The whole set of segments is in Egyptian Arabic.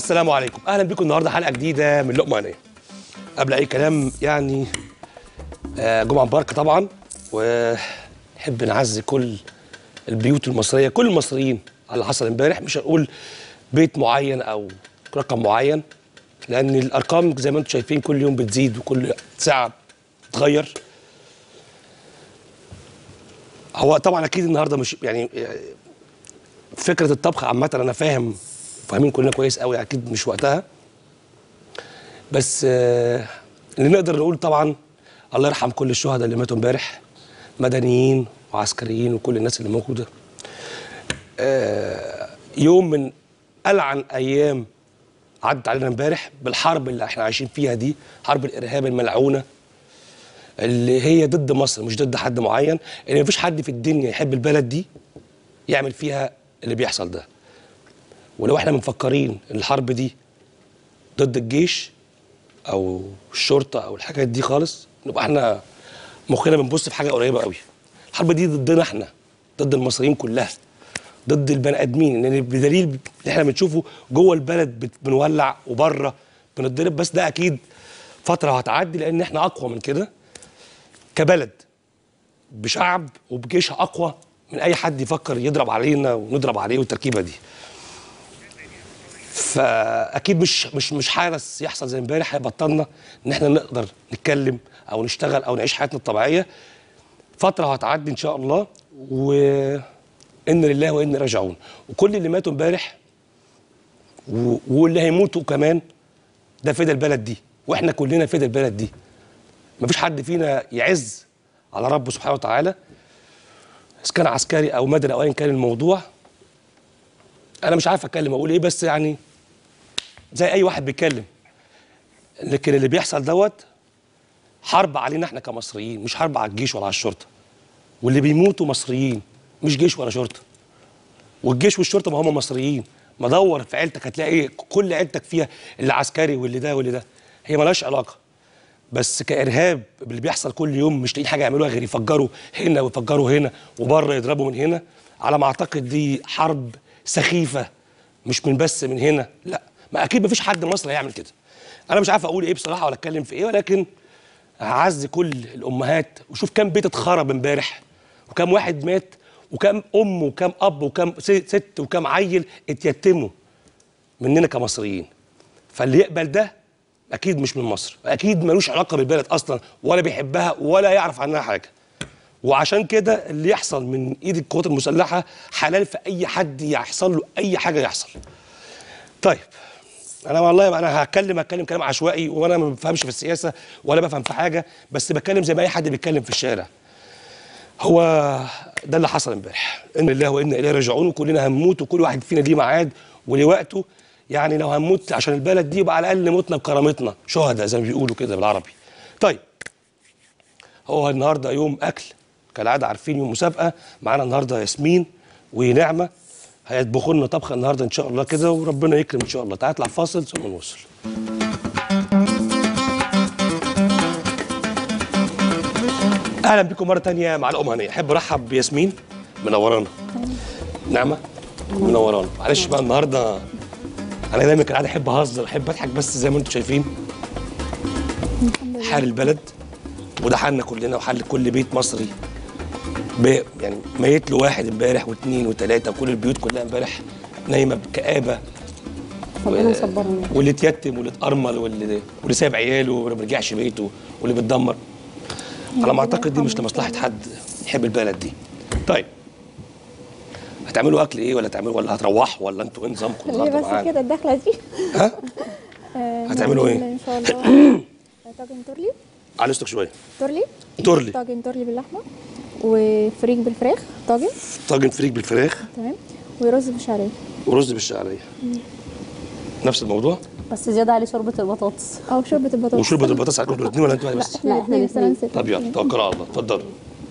السلام عليكم اهلا بكم النهارده حلقه جديده من لقمه هنيه قبل اي كلام يعني آه، جمعه مباركه طبعا ونحب نعزي كل البيوت المصريه كل المصريين على اللي حصل امبارح مش هنقول بيت معين او رقم معين لان الارقام زي ما انتم شايفين كل يوم بتزيد وكل ساعه بتتغير هو طبعا اكيد النهارده مش يعني فكره الطبخ عامه انا فاهم فاهمين كلنا كويس قوي اكيد مش وقتها بس آه، اللي نقدر نقول طبعا الله يرحم كل الشهداء اللي ماتوا امبارح مدنيين وعسكريين وكل الناس اللي موجوده آه، يوم من ألعن أيام عدت علينا امبارح بالحرب اللي احنا عايشين فيها دي حرب الإرهاب الملعونة اللي هي ضد مصر مش ضد حد معين ان مفيش حد في الدنيا يحب البلد دي يعمل فيها اللي بيحصل ده ولو احنا مفكرين ان الحرب دي ضد الجيش او الشرطه او الحاجات دي خالص نبقى احنا مخنا بنبص في حاجه قريبه قوي الحرب دي ضدنا احنا ضد المصريين كلها ضد البني ادمين لان بدليل اللي احنا بنشوفه جوه البلد بت- بنولع وبره بنتضرب بس ده اكيد فتره هتعدي لان احنا اقوى من كده كبلد بشعب وبجيش اقوى من اي حد يفكر يضرب علينا ونضرب عليه والتركيبه دي فاكيد مش مش مش حدث يحصل زي امبارح هيبطلنا ان احنا نقدر نتكلم او نشتغل او نعيش حياتنا الطبيعيه فتره هتعدي ان شاء الله وان لله وانا راجعون وكل اللي ماتوا امبارح و- واللي هيموتوا كمان ده فدا البلد دي واحنا كلنا فدا البلد دي مفيش حد فينا يعز على ربه سبحانه وتعالى اذا كان عسكري او مدني او ايا كان الموضوع انا مش عارف اتكلم اقول ايه بس يعني زي اي واحد بيتكلم لكن اللي بيحصل دوت حرب علينا احنا كمصريين مش حرب على الجيش ولا على الشرطه واللي بيموتوا مصريين مش جيش ولا شرطه والجيش والشرطه ما هم مصريين ما دور في عيلتك هتلاقي ايه كل عيلتك فيها اللي عسكري واللي ده واللي ده هي ملهاش علاقه بس كارهاب اللي بيحصل كل يوم مش لاقيين حاجه يعملوها غير يفجروا هنا ويفجروا هنا وبره يضربوا من هنا على ما اعتقد دي حرب سخيفه مش من بس من هنا لا ما اكيد مفيش حد مصري هيعمل كده انا مش عارف اقول ايه بصراحه ولا اتكلم في ايه ولكن هعزي كل الامهات وشوف كام بيت اتخرب امبارح وكام واحد مات وكام ام وكام اب وكام س- ست وكام عيل اتيتموا مننا كمصريين فاللي يقبل ده اكيد مش من مصر اكيد ملوش علاقه بالبلد اصلا ولا بيحبها ولا يعرف عنها حاجه وعشان كده اللي يحصل من ايد القوات المسلحه حلال في اي حد يحصل له اي حاجه يحصل طيب انا والله انا هتكلم هتكلم كلام عشوائي وانا ما بفهمش في السياسه ولا بفهم في حاجه بس بتكلم زي ما اي حد بيتكلم في الشارع هو ده اللي حصل امبارح ان الله وانا اليه راجعون وكلنا هنموت وكل واحد فينا ليه ميعاد وليه وقته يعني لو هنموت عشان البلد دي يبقى على الاقل موتنا بكرامتنا شهداء زي ما بيقولوا كده بالعربي طيب هو النهارده يوم اكل كالعاده عارفين يوم مسابقه معانا النهارده ياسمين ونعمه هيطبخوا لنا طبخه النهارده ان شاء الله كده وربنا يكرم ان شاء الله تعال اطلع فاصل ثم نوصل اهلا بكم مره تانية مع الام هنيه احب ارحب بياسمين منورانا نعمه منورانا معلش بقى النهارده انا دايما كالعاده احب اهزر احب اضحك بس زي ما انتم شايفين حال البلد وده حالنا كلنا وحال كل بيت مصري ب... يعني ميت له واحد امبارح واثنين وثلاثه وكل البيوت كلها امبارح نايمه بكآبه ربنا يصبرنا واللي اتيتم واللي اتأرمل واللي واللي ساب عياله واللي ما رجعش بيته واللي بيتدمر على ما اعتقد دي مش لمصلحه حد يحب البلد دي طيب هتعملوا اكل ايه ولا تعملوا ولا هتروحوا ولا انتوا ايه نظامكم ليه النهارده بس معانا كده الدخله دي ها آه، هتعملوا نعمل إيه؟ ان شاء الله طاجن تورلي على صوتك شويه تورلي تورلي طاجن تورلي باللحمه وفريك بالفراخ طاجن طاجن فريك بالفراخ تمام ورز بالشعريه ورز بالشعريه نفس الموضوع بس زياده عليه شوربه البطاطس او شوربه البطاطس وشوربه البطاطس عليكم الاثنين ولا انتوا بس لا احنا الاتنين. مثلا طب يلا توكلوا على الله اتفضلوا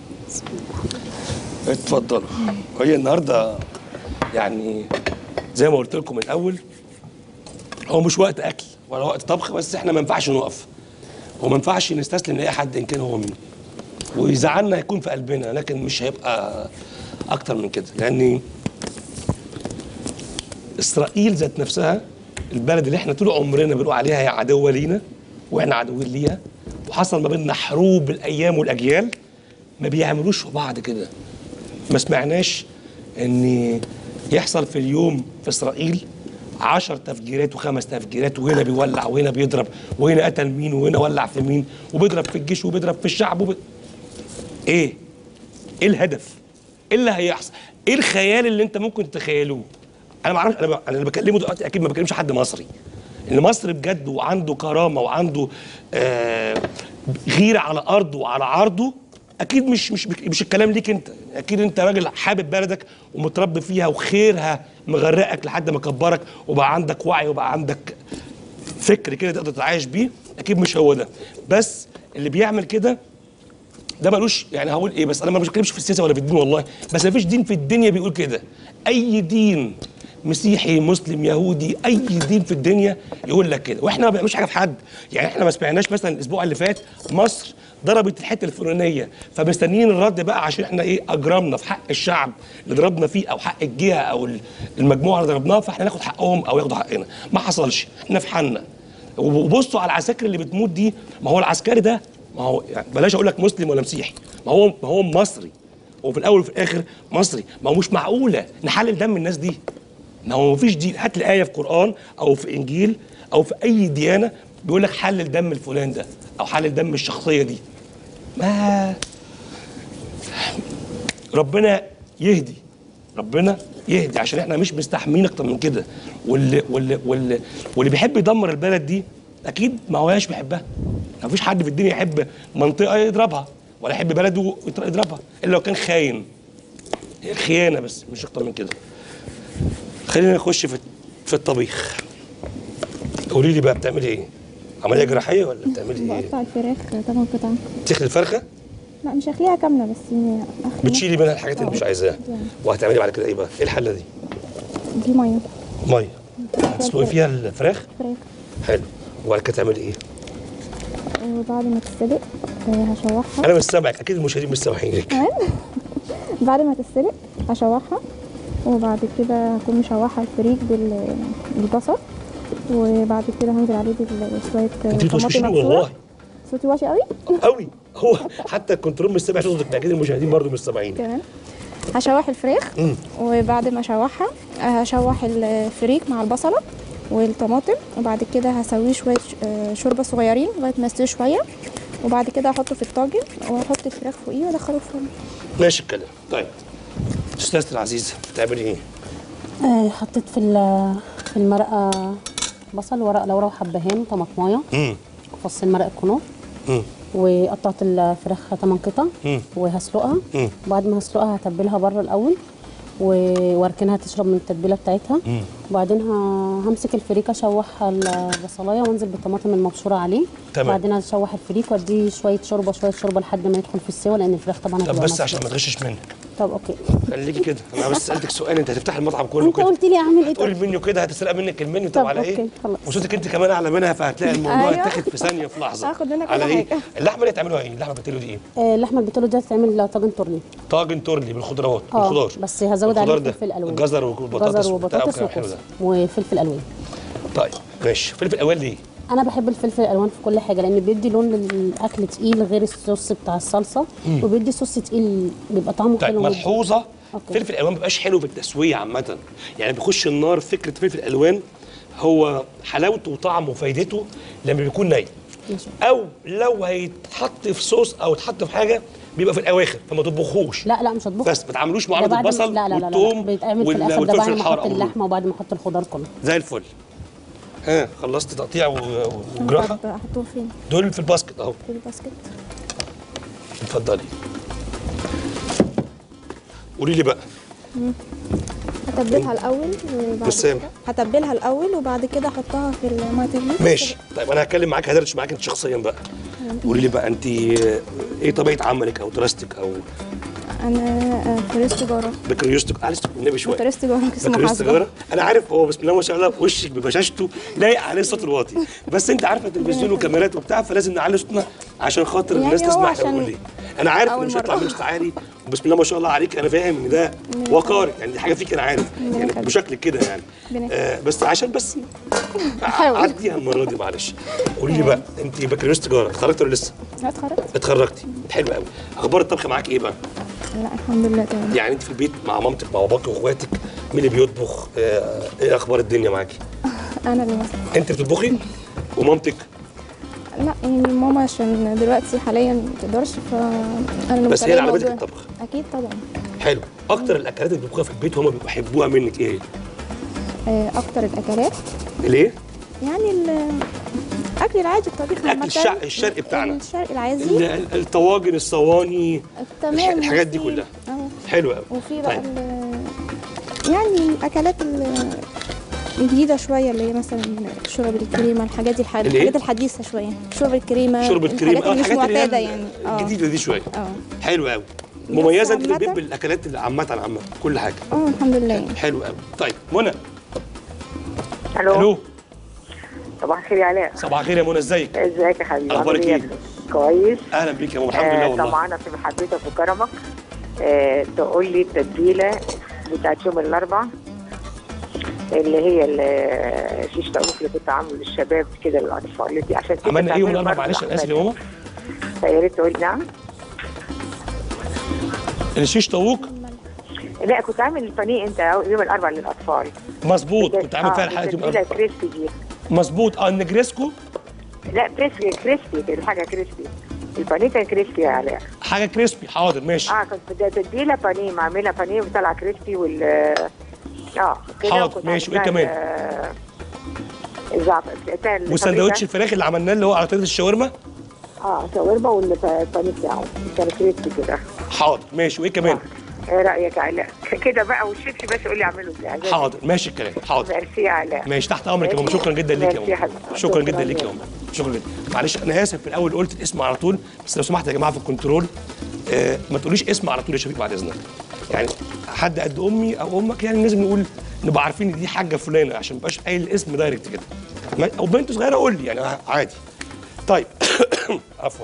اتفضلوا هي النهارده يعني زي ما قلت لكم من الاول هو مش وقت اكل ولا وقت طبخ بس احنا ما ينفعش نقف وما ينفعش نستسلم لاي حد ان كان هو مين ويزعلنا هيكون في قلبنا لكن مش هيبقى اكتر من كده لان اسرائيل ذات نفسها البلد اللي احنا طول عمرنا بنقول عليها هي عدوه لينا واحنا عدوين ليها وحصل ما بيننا حروب الايام والاجيال ما بيعملوش في بعض كده ما سمعناش ان يحصل في اليوم في اسرائيل عشر تفجيرات وخمس تفجيرات وهنا بيولع وهنا بيضرب وهنا قتل مين وهنا ولع في مين وبيضرب في الجيش وبيضرب في الشعب وب... ايه ايه الهدف ايه اللي هيحصل ايه الخيال اللي انت ممكن تتخيلوه انا ما اعرفش انا ب- انا اللي بكلمه دلوقتي اكيد ما بكلمش حد مصري اللي مصري بجد وعنده كرامه وعنده آه غيره على ارضه وعلى عرضه اكيد مش مش مش الكلام ليك انت اكيد انت راجل حابب بلدك ومتربي فيها وخيرها مغرقك لحد ما كبرك وبقى عندك وعي وبقى عندك فكر كده تقدر تتعايش بيه اكيد مش هو ده بس اللي بيعمل كده ده ملوش يعني هقول ايه بس انا ما بتكلمش في السياسه ولا في الدين والله بس ما فيش دين في الدنيا بيقول كده اي دين مسيحي مسلم يهودي اي دين في الدنيا يقول لك كده واحنا ما بنعملش حاجه في حد يعني احنا ما سمعناش مثلا الاسبوع اللي فات مصر ضربت الحته الفلانيه فمستنيين الرد بقى عشان احنا ايه اجرمنا في حق الشعب اللي ضربنا فيه او حق الجهه او المجموعه اللي ضربناها فاحنا ناخد حقهم او ياخدوا حقنا ما حصلش احنا في حالنا وبصوا على العساكر اللي بتموت دي ما هو العسكري ده ما هو يعني بلاش اقول لك مسلم ولا مسيحي ما هو ما هو مصري وفي الاول وفي الاخر مصري ما هو مش معقوله نحلل دم الناس دي ما هو مفيش دين هات لي ايه في قران او في انجيل او في اي ديانه بيقول لك حلل دم الفلان ده او حلل دم الشخصيه دي ما ربنا يهدي ربنا يهدي عشان احنا مش مستحملين اكتر من كده واللي واللي واللي واللي بيحب يدمر البلد دي اكيد ما هواش بيحبها ما فيش حد في الدنيا يحب منطقه يضربها ولا يحب بلده يضربها الا لو كان خاين هي خيانه بس مش اكتر من كده خلينا نخش في في الطبيخ قولي لي بقى بتعملي ايه عمليه جراحيه ولا بتعملي ايه بقطع الفراخ طبعا قطع تخلي الفرخه لا مش هخليها كامله بس يعني أخلي- بتشيلي منها الحاجات اللي مش عايزاها وهتعملي بعد كده ايه بقى ايه الحله دي دي ميه ميه تسلقي فيها الفراخ فراخ حلو وبعد كده تعملي ايه وبعد ما تتسلق آه، هشوحها انا مش سامعك اكيد المشاهدين مش سامعينك تمام بعد ما تتسلق هشوحها وبعد كده هكون مشوحه الفريك بال- بالبصل وبعد كده هنزل عليه بشويه انت بتوشوشيني مبشورة. والله صوتي واشي قوي قوي هو حتى الكنترول مش سامع صوتك اكيد المشاهدين برضو مش سامعينك تمام هشوح الفراخ وبعد ما اشوحها هشوح الفريك مع البصله والطماطم وبعد كده هسويه شويه آه، شوربه صغيرين لغايه ما يستوي شويه وبعد كده احطه في الطاجن واحط الفراخ فوقيه وادخله الفرن ماشي الكلام طيب استاذتي العزيزه بتعملي ايه آه، حطيت في ال- في المرقه بصل ورق لورا وحبهان وطماطمايه امم فصين مرق الكنوف امم وقطعت الفراخ ثمان قطع مم. وهسلقها مم. بعد ما هسلقها هتبلها بره الاول و- واركنها تشرب من التتبيله بتاعتها وبعدين ه- همسك الفريك اشوح البصلايه وانزل بالطماطم المبشوره عليه تمام. بعدين اشوح الفريك واديه شويه شوربه شويه شوربه لحد ما يدخل في السوا لان الفراخ طبعا طب هتبقى بس مسلوقة. عشان ما تغشش منك طب اوكي خليكي كده انا بس سالتك سؤال انت هتفتح المطعم كله انت كده قلت لي اعمل ايه تقول طب المنيو كده هتسرق منك المنيو طب طب على ايه أوكي، خلاص. وصوتك انت كمان اعلى منها فهتلاقي الموضوع أيوة. اتاخد في ثانيه في لحظه هاخد منك على كل ايه حاجة. اللحمه اللي هتعملوها ايه اللحمه بتلو دي ايه آه، اللحمه البتلو دي هتعمل طاجن تورلي طاجن تورلي بالخضروات اه بالخضار بس هزود عليه الخضار ده فلفل الوان جزر وبطاطس جزر وبتاع وبطاطس وكلام حلو وكوسه ده. وفلفل الوان طيب ماشي فلفل الوان ليه انا بحب الفلفل الالوان في كل حاجه لان بيدي لون للاكل تقيل غير الصوص بتاع الصلصه وبيدي صوص تقيل بيبقى طعمه طيب حلو جدا. ملحوظه أوكي. فلفل الالوان ما بيبقاش حلو في التسويه عامه يعني بيخش النار فكره فلفل الالوان هو حلاوته وطعمه وفايدته لما بيكون ني ماشي. او لو هيتحط في صوص او يتحط في حاجه بيبقى في الاواخر فما تطبخوش لا لا مش هطبخ بس ما تعملوش مع ده عرض بعد ما- البصل لا لا لا, لا, والثوم بيتعمل في وال- الاخر ده والفلفل بعد ما الحار احط أو اللحمه وبعد ما احط الخضار كله زي الفل ها خلصت تقطيع و- وجراحه طب احطهم فين دول في الباسكت اهو في الباسكت اتفضلي قولي لي بقى هتبلها الاول وبعد بسام. كده هتبلها الاول وبعد كده احطها في الميه تغلي ماشي طيب انا هتكلم معاك هدردش معاك انت شخصيا بقى قولي لي بقى انت ايه طبيعه عملك او دراستك او انا آه، فريس تجاره بكالوريوسك معلش النبي شويه فريس تجاره قسم بكالوريوس محاسبه تجاره انا عارف هو بسم الله ما شاء الله وشك ببشاشته لايق عليه الصوت الواطي بس انت عارفه تلفزيون وكاميرات وبتاع فلازم نعلي صوتنا عشان خاطر يعني الناس هو تسمع احنا عشان- بنقول ايه انا عارف ان أول مش هيطلع مرة. منه صوت عالي وبسم الله ما شاء الله عليك انا فاهم ان ده وقار يعني دي حاجه فيك انا عارف يعني يخليك. بشكل كده يعني ربنا آه بس عشان بس بحاول. عديها المره دي معلش قولي لي بقى انت بكالوريوس تجاره اتخرجت ولا لسه؟ لا اتخرجت اتخرجتي حلو قوي اخبار الطبخ معاك ايه بقى؟ لا الحمد لله تمام يعني انت في البيت مع مامتك مع باباك واخواتك مين اللي بيطبخ؟ آه ايه اخبار الدنيا معاكي؟ انا اللي مثلا انت بتطبخي ومامتك لا يعني ماما عشان دلوقتي حاليا ما تقدرش فانا اللي بس هي متابعة اللي علمتك الموضوع. الطبخ. اكيد طبعا حلو اكتر الاكلات اللي بيطبخوها في البيت هم بيحبوها منك ايه هي؟ آه، اكتر الاكلات ليه؟ يعني ال- الاكل العادي الطبيخ الأكل عامة. الشع- الشرقي بتاعنا. الشرقي ال- العادي ال- الطواجن الصواني تمام الحاجات دي وفي- كلها. اه حلو قوي وفي بقى طيب. ال- يعني الاكلات ال- الجديده شويه اللي هي مثلا شرب الكريمه الحاجات دي الح- الإيه؟ الحاجات الحديثه شويه شرب الكريمه شرب الكريمه الحاجات اللي مش الحاجات اللي هي معتاده يعني اه الجديده دي شويه اه حلو قوي مميزه انت في البيت عامة- بالاكلات اللي عامه عامه كل حاجه اه الحمد لله يعني. حلو قوي طيب منى الو الو صباح الخير يا علاء صباح الخير يا منى ازيك ازيك يا حبيبي أخبارك عامل يا إيه؟ ابني؟ كويس اهلا بيك يا ماما الحمد لله آه والله طمعانه في محبتك وكرمك آه تقول لي التتبيله بتاعت يوم الاربع اللي هي ال- شيش طاووق اللي كنت عامله للشباب كده للاطفال دي عشان كده عملنا ايه يوم تعملوا الاربعاء برضه معلش انا اسف يا أحمد. ماما فيا ريت تقول نعم الشيش طاووق لا كنت عامل البانيه انت يوم الاربع للاطفال مظبوط كنت عامل فيها آه، الحلقه يوم التتبيله الأربعاء. كريسبي دي مظبوط اه النجريسكو لا كريسبي كريسبي كده حاجه كريسبي البانيه كان كريسبي يا علاء حاجه كريسبي حاضر ماشي اه كنت بدي تتبيله بانيه معمله بانيه وطلع كريسبي وال اه كده حاضر، وكنت ماشي، وإيه عاملاه كمان؟ ال- الزعتر بتاع الفابريكا. وسندوتش الفراخ اللي عملناه اللي هو على طريقه الشاورما اه شاورما والبانيه بتاعه كان كريسبي كده حاضر ماشي وايه كمان ايه رايك يا علاء كده بقى والشيبسي بس قول لي اعمله ازاي حاضر ماشي الكلام حاضر ميرسي يا علاء ماشي تحت امرك يا ماما شكرا جدا ليك يا ميرسي يا ماما حبيبي. شكرا جدا شكراً ليك يا لك. ماما شكرا جدا معلش انا اسف في الاول قلت الاسم على طول بس لو سمحت يا جماعه في الكنترول آه ما تقوليش اسم على طول يا شفيق بعد اذنك يعني حد قد امي او امك يعني لازم نقول نبقى عارفين ان دي حاجه فلانه عشان ما يبقاش قايل الاسم دايركت كده ما- او بنت صغيره قول لي يعني عادي طيب عفوا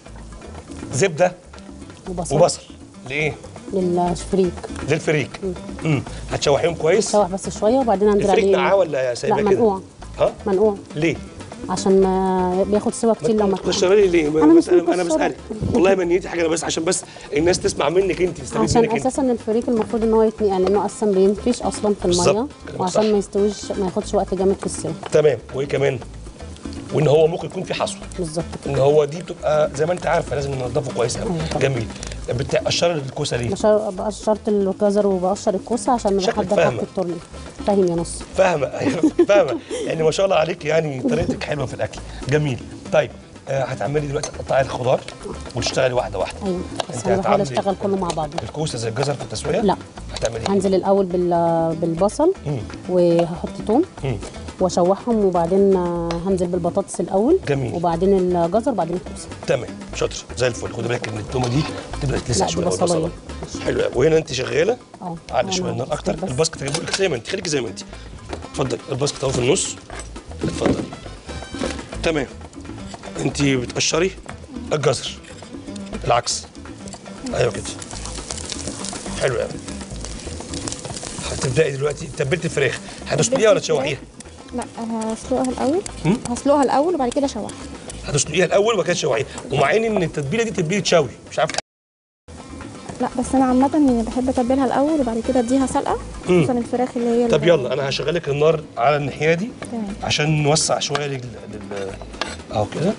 زبده وبصل وبصل ليه؟ للفريك للفريك امم هتشوحيهم كويس شوح بس شويه وبعدين انزل الفريك عليه نقعاه ولا لا سايباه كده؟ منقوع ها؟ منقوع ليه؟ عشان ما بياخد سوا كتير لو ما ما تقشري لي ليه؟ أنا انا مش بسأل انا مقشرة. بسالك والله ما نيتي حاجه انا بس عشان بس الناس تسمع منك انت تستفيد عشان منك انت اساسا الفريك المفروض ان هو يتنقع لانه اصلا بينفش اصلا في الميه بالظبط، كلامك وعشان صح. ما يستويش ما ياخدش وقت جامد في السوا تمام وايه كمان؟ وان هو ممكن يكون في حصوه بالظبط كده ان هو دي بتبقى زي ما انت عارفه لازم ننضفه كويس قوي أيوة طبعا. جميل بتقشر الكوسه ليه؟ بشر- بقشرت الجزر وبقشر الكوسه عشان شكلك بحضر فاهمة. حاجه التورلي فاهم يا نص فاهمه ايوه فاهمه يعني ما شاء الله عليك يعني طريقتك حلوه في الاكل جميل طيب آه هتعملي دلوقتي تقطعي الخضار وتشتغلي واحده واحده ايوه بس انت انا بحاول هتعملي اشتغل كله مع بعضه الكوسه زي الجزر في التسويه؟ لا. هتعملي ايه؟ هنزل الاول بال- بالبصل مم. وهحط توم مم. واشوحهم وبعدين آه، هنزل بالبطاطس الاول جميل. وبعدين الجزر وبعدين الكوسه تمام شاطر زي الفل خدي بالك ان التومه دي تبدا تلسع لا، شويه دي أو بصلاية. البصلة. حلو قوي وهنا انت شغاله اه علي أنا شويه النار اكتر بس. الباسكت هجيبه لك زي ما انت خليكي زي ما انت اتفضل الباسكت اهو في النص اتفضل تمام انت بتقشري الجزر العكس ايوه كده حلو قوي هتبداي دلوقتي تبلت الفراخ هتسلقيها ولا تشوحيها؟ لا هسلقها الاول مم؟ هسلقها الاول وبعد كده اشوحها هتسلقيها الاول وبعد كده تشوحيها ومع ان التتبيله دي تتبيله شوي مش عارف لا بس انا عامه يعني بحب اتبلها الاول وبعد كده اديها سلقه مم. خصوصا الفراخ اللي هي طب ال- يلا انا هشغلك النار على الناحيه دي تمام عشان نوسع شويه لل, لل... اهو كده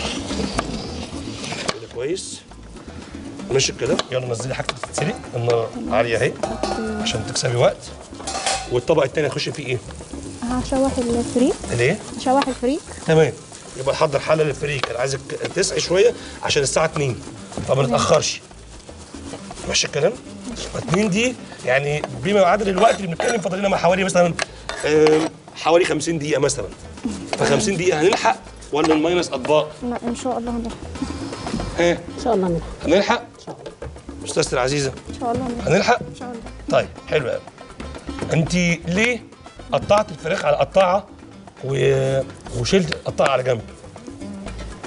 كده كويس ماشي كده يلا نزلي حاجتك تتسلق النار عاليه اهي عشان تكسبي وقت والطبق التاني هيخش فيه ايه؟ هشوح الفريك الايه؟ هشوح الفريك تمام يبقى نحضر حله للفريك انا عايزك تسقي شويه عشان الساعه 2 فما نتاخرش ماشي الكلام؟ 2 دي يعني بما يعادل الوقت اللي بنتكلم فاضل لنا حوالي مثلا آم، حوالي 50 دقيقه مثلا ف 50 دقيقه هنلحق ولا الماينس اطباق؟ لا ان شاء الله هنلحق ها ان شاء الله نلحق هنلحق؟ ان شاء الله استاذتي العزيزه ان شاء الله هنلحق هنلحق؟ ان شاء الله طيب حلو قوي انت ليه قطعت الفراخ على قطاعه و... وشلت القطاعه على جنب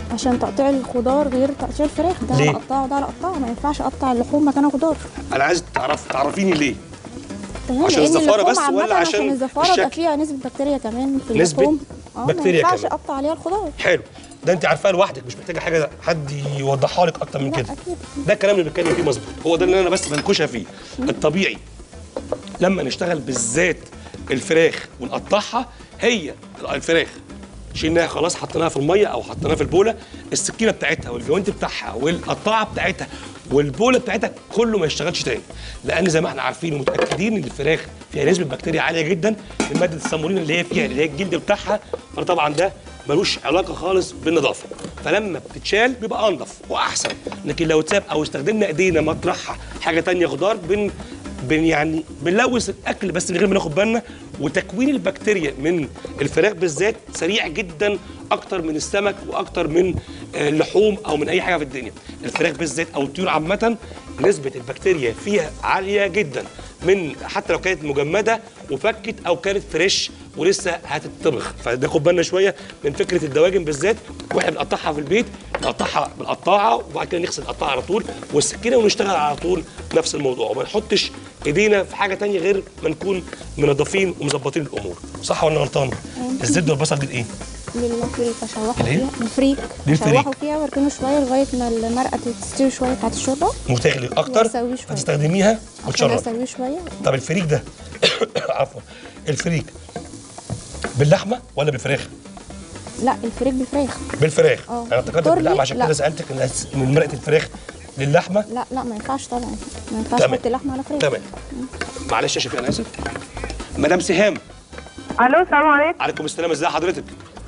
عشان تقطيع الخضار غير تقطيع الفراخ ده ليه؟ على قطاع وده على قطاع ما ينفعش اقطع اللحوم مكانها خضار انا عايز تعرف تعرفيني ليه تمام عشان لان الزفارة اللحوم بس عامة ولا عشان عشان الزفاره بيبقى الشكل؟ فيها نسبه بكتيريا كمان في نسبة اللحوم اه ما بكتيريا ينفعش كمان. اقطع عليها الخضار حلو ده انت عارفاه لوحدك مش محتاجه حاجه حد يوضحها لك اكتر من لا كده اكيد ده الكلام اللي بتكلم فيه مظبوط هو ده اللي انا بس بنكشها فيه الطبيعي لما نشتغل بالذات الفراخ ونقطعها هي الفراخ شلناها خلاص حطيناها في الميه او حطيناها في البوله السكينه بتاعتها والجوانت بتاعها والقطاعه بتاعتها والبوله بتاعتها كله ما يشتغلش تاني لان زي ما احنا عارفين ومتاكدين ان الفراخ فيها نسبه بكتيريا عاليه جدا من ماده السامولين اللي هي فيها اللي هي الجلد بتاعها فطبعا ده ملوش علاقه خالص بالنظافه فلما بتتشال بيبقى انضف واحسن لكن لو اتساب او استخدمنا ايدينا مطرحها حاجه تانية خضار بن بن يعني بنلوث الاكل بس من غير ما ناخد بالنا وتكوين البكتيريا من الفراخ بالذات سريع جدا اكتر من السمك واكتر من آه، اللحوم او من اي حاجه في الدنيا الفراخ بالذات او الطيور عامه نسبه البكتيريا فيها عاليه جدا من حتى لو كانت مجمده وفكت او كانت فريش ولسه هتتطبخ فناخد بالنا شويه من فكره الدواجن بالذات واحنا بنقطعها في البيت نقطعها بالقطاعه وبعد كده نغسل القطاعه على طول والسكينه ونشتغل على طول نفس الموضوع وما نحطش ايدينا في حاجه تانية غير ما نكون منظفين ومظبطين الامور صح ولا غلطان الزبده والبصل دي ايه للفريك اشوحه الإيه؟ فيها الفريك للفريك. اشوحه فيها واركنه شويه لغايه ما المرقه تستوي شويه بتاعت الشوربه وتغلي اكتر وأسويه شوية. فتستخدميها عشان وتشرب اسويه شويه طب الفريك ده عفوا الفريك باللحمه ولا بالفراخ لا الفريك بفراخ بالفراخ اه. انا افتكرت ترلي؟ باللحمه عشان لا. كده سالتك ان إن مرقه الفراخ للحمه لا لا ما ينفعش طبعا ما ينفعش تمام. احط لحمه على فراخ تمام معلش يا شفيق انا اسف مدام سهام الو السلام عليكم عليكم السلام ازي حضرتك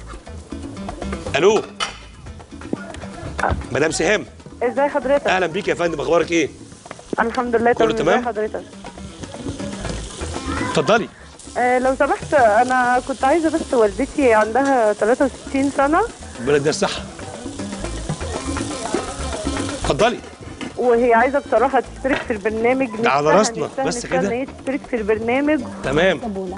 الو مدام سهام ازاي حضرتك اهلا بيك يا فندم اخبارك ايه الحمد لله كله ازاي تمام؟ حضرتك اتفضلي آه لو سمحت انا كنت عايزه بس والدتي عندها 63 سنه البلد ده الصحه اتفضلي وهي عايزه بصراحه تشترك في البرنامج ده على نفسها- راسنا، نفسها- بس نفسها كده. ان هي تشترك في البرنامج تمام بوله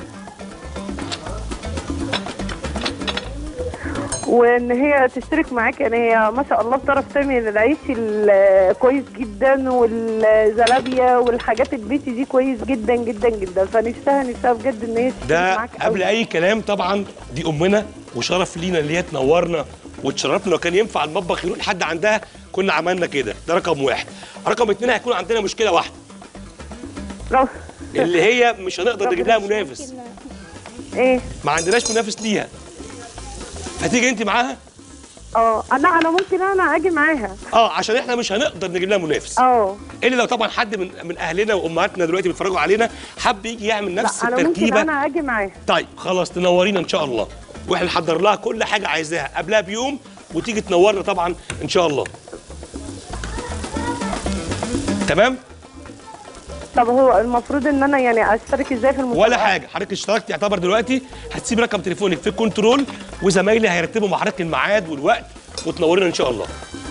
وان هي تشترك معاك يعني هي ما شاء الله بتعرف تعمل العيش ال- كويس جدا والزلابيا والحاجات البيتي دي كويس جدا جدا جدا فنفسها نفسها بجد ان هي تشترك ده معاك قبل أوي. اي كلام طبعا دي امنا وشرف لينا اللي هي تنورنا وتشرفنا لو كان ينفع المطبخ يروح لحد عندها كنا عملنا كده ده رقم واحد رقم اتنين هيكون عندنا مشكله واحده لو اللي هي مش هنقدر نجيب لها منافس ايه ما عندناش منافس ليها هتيجي انت معاها اه انا انا ممكن انا اجي معاها اه عشان احنا مش هنقدر نجيب لها منافس اه الا لو طبعا حد من من اهلنا وامهاتنا دلوقتي بيتفرجوا علينا حب يجي يعمل نفس لا انا ممكن التركيبه انا اجي معاها طيب خلاص تنورينا ان شاء الله واحنا نحضر لها كل حاجه عايزاها قبلها بيوم وتيجي تنورنا طبعا ان شاء الله تمام طب هو المفروض ان انا يعني اشترك ازاي في المسابقه ولا حاجه حضرتك اشتركت يعتبر دلوقتي هتسيب رقم تليفونك في الكنترول وزمايلي هيرتبوا مع حضرتك الميعاد والوقت وتنورينا ان شاء الله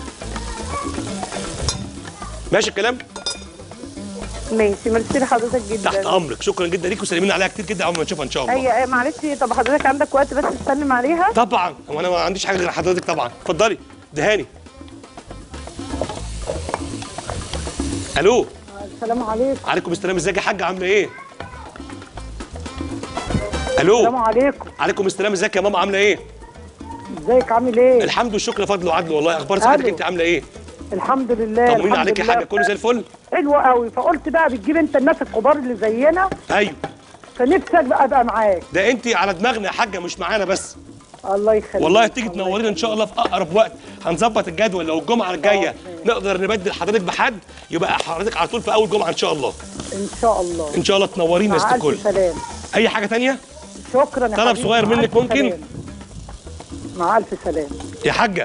ماشي الكلام ماشي ميرسي لحضرتك جدا تحت امرك شكرا جدا ليك وسلمينا عليها كتير جدا اول ما نشوفها ان شاء الله هي معلش طب حضرتك عندك وقت بس تسلم عليها طبعا هو انا ما عنديش حاجه غير حضرتك طبعا اتفضلي دهاني الو السلام عليكم عليكم السلام ازيك يا حاجه عامله ايه الو عليكم عليكم السلام ازيك يا ماما عامله ايه ازيك عامل ايه الحمد والشكر فضل وعدل والله اخبار صحتك ألو. انت عامله ايه الحمد لله طمنينا الحمد عليك يا لله. حاجه كله زي الفل حلو قوي فقلت بقى بتجيب انت الناس الكبار اللي زينا ايوه فنفسك بقى ابقى معاك ده انت على دماغنا يا حاجه مش معانا بس الله يخليك والله تيجي الله تنورينا ان شاء الله في اقرب وقت هنظبط الجدول لو الجمعه الجايه نقدر نبدل حضرتك بحد يبقى حضرتك على طول في اول جمعه ان شاء الله ان شاء الله ان شاء الله تنورينا يا مع ست الكل الف سلام اي حاجه تانية شكرا يا طلب حبيبي. صغير مع منك ألف ممكن؟ سلام. مع الف سلام يا حاجه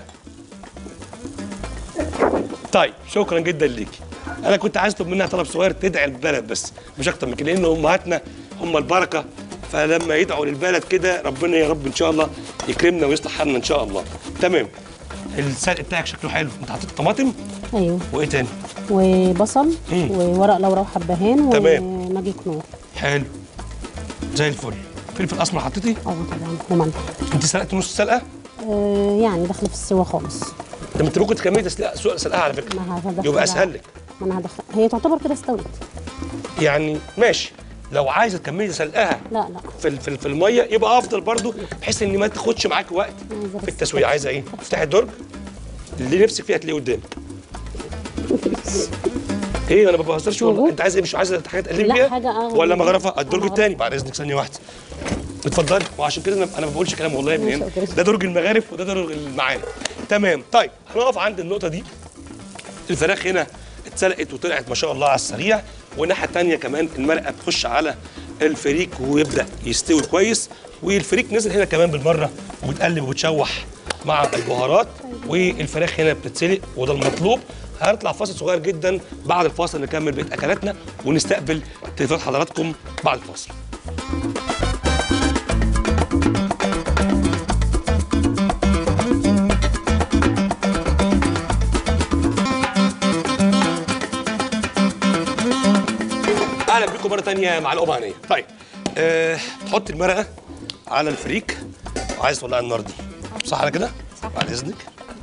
طيب شكرا جدا ليكي انا كنت عايز اطلب منها طلب صغير تدعي البلد بس مش اكتر من كده لان امهاتنا هم البركه فلما يدعوا للبلد كده ربنا يا رب ان شاء الله يكرمنا ويصلح حالنا ان شاء الله تمام السلق بتاعك شكله حلو انت حطيت طماطم ايوه وايه تاني وبصل مم. وورق لورا وحبهان تمام. وماجي كنور حلو زي الفل فلفل اسمر حطيتي اه طبعا وملح انت سلقت نص سلقه آه يعني داخله في السوا خالص طب انت ممكن تكملي تسلقها سلقها سلقها على فكره ما هدخل يبقى اسهل لك ما انا هدخل هي تعتبر كده استوت يعني ماشي لو عايزه تكملي سلقها لا لا في ال- في ال- في الميه يبقى افضل برضو بحيث ان ما تاخدش معاك وقت عايزة في بس التسويه عايزه ايه افتحي الدرج اللي نفسك فيها تلاقيه قدامك ايه انا ما بهزرش والله موجود. انت عايز ايه مش عايزه حاجه تقلبي لا، بيها حاجة أغلى ولا من- مغرفه الدرج مغرفة. الثاني بعد اذنك ثانيه واحده اتفضلي وعشان كده انا أنا ما بقولش كلام والله من ماشي، هنا أوكي. ده درج المغارف وده درج المعارف تمام طيب هنقف عند النقطه دي الفراخ هنا اتسلقت وطلعت ما شاء الله على السريع والناحيه الثانيه كمان المرقه بتخش على الفريك ويبدا يستوي كويس والفريك نزل هنا كمان بالمره وبتقلب وبتشوح مع البهارات والفراخ هنا بتتسلق وده المطلوب هنطلع فاصل صغير جدا بعد الفاصل نكمل بقيه اكلاتنا ونستقبل تليفونات حضراتكم بعد الفاصل اهلا بيكم مره تانية مع الأم هنيه طيب أه تحط المرقه على الفريك وعايز تولع النار دي صح على كده صح. بعد اذنك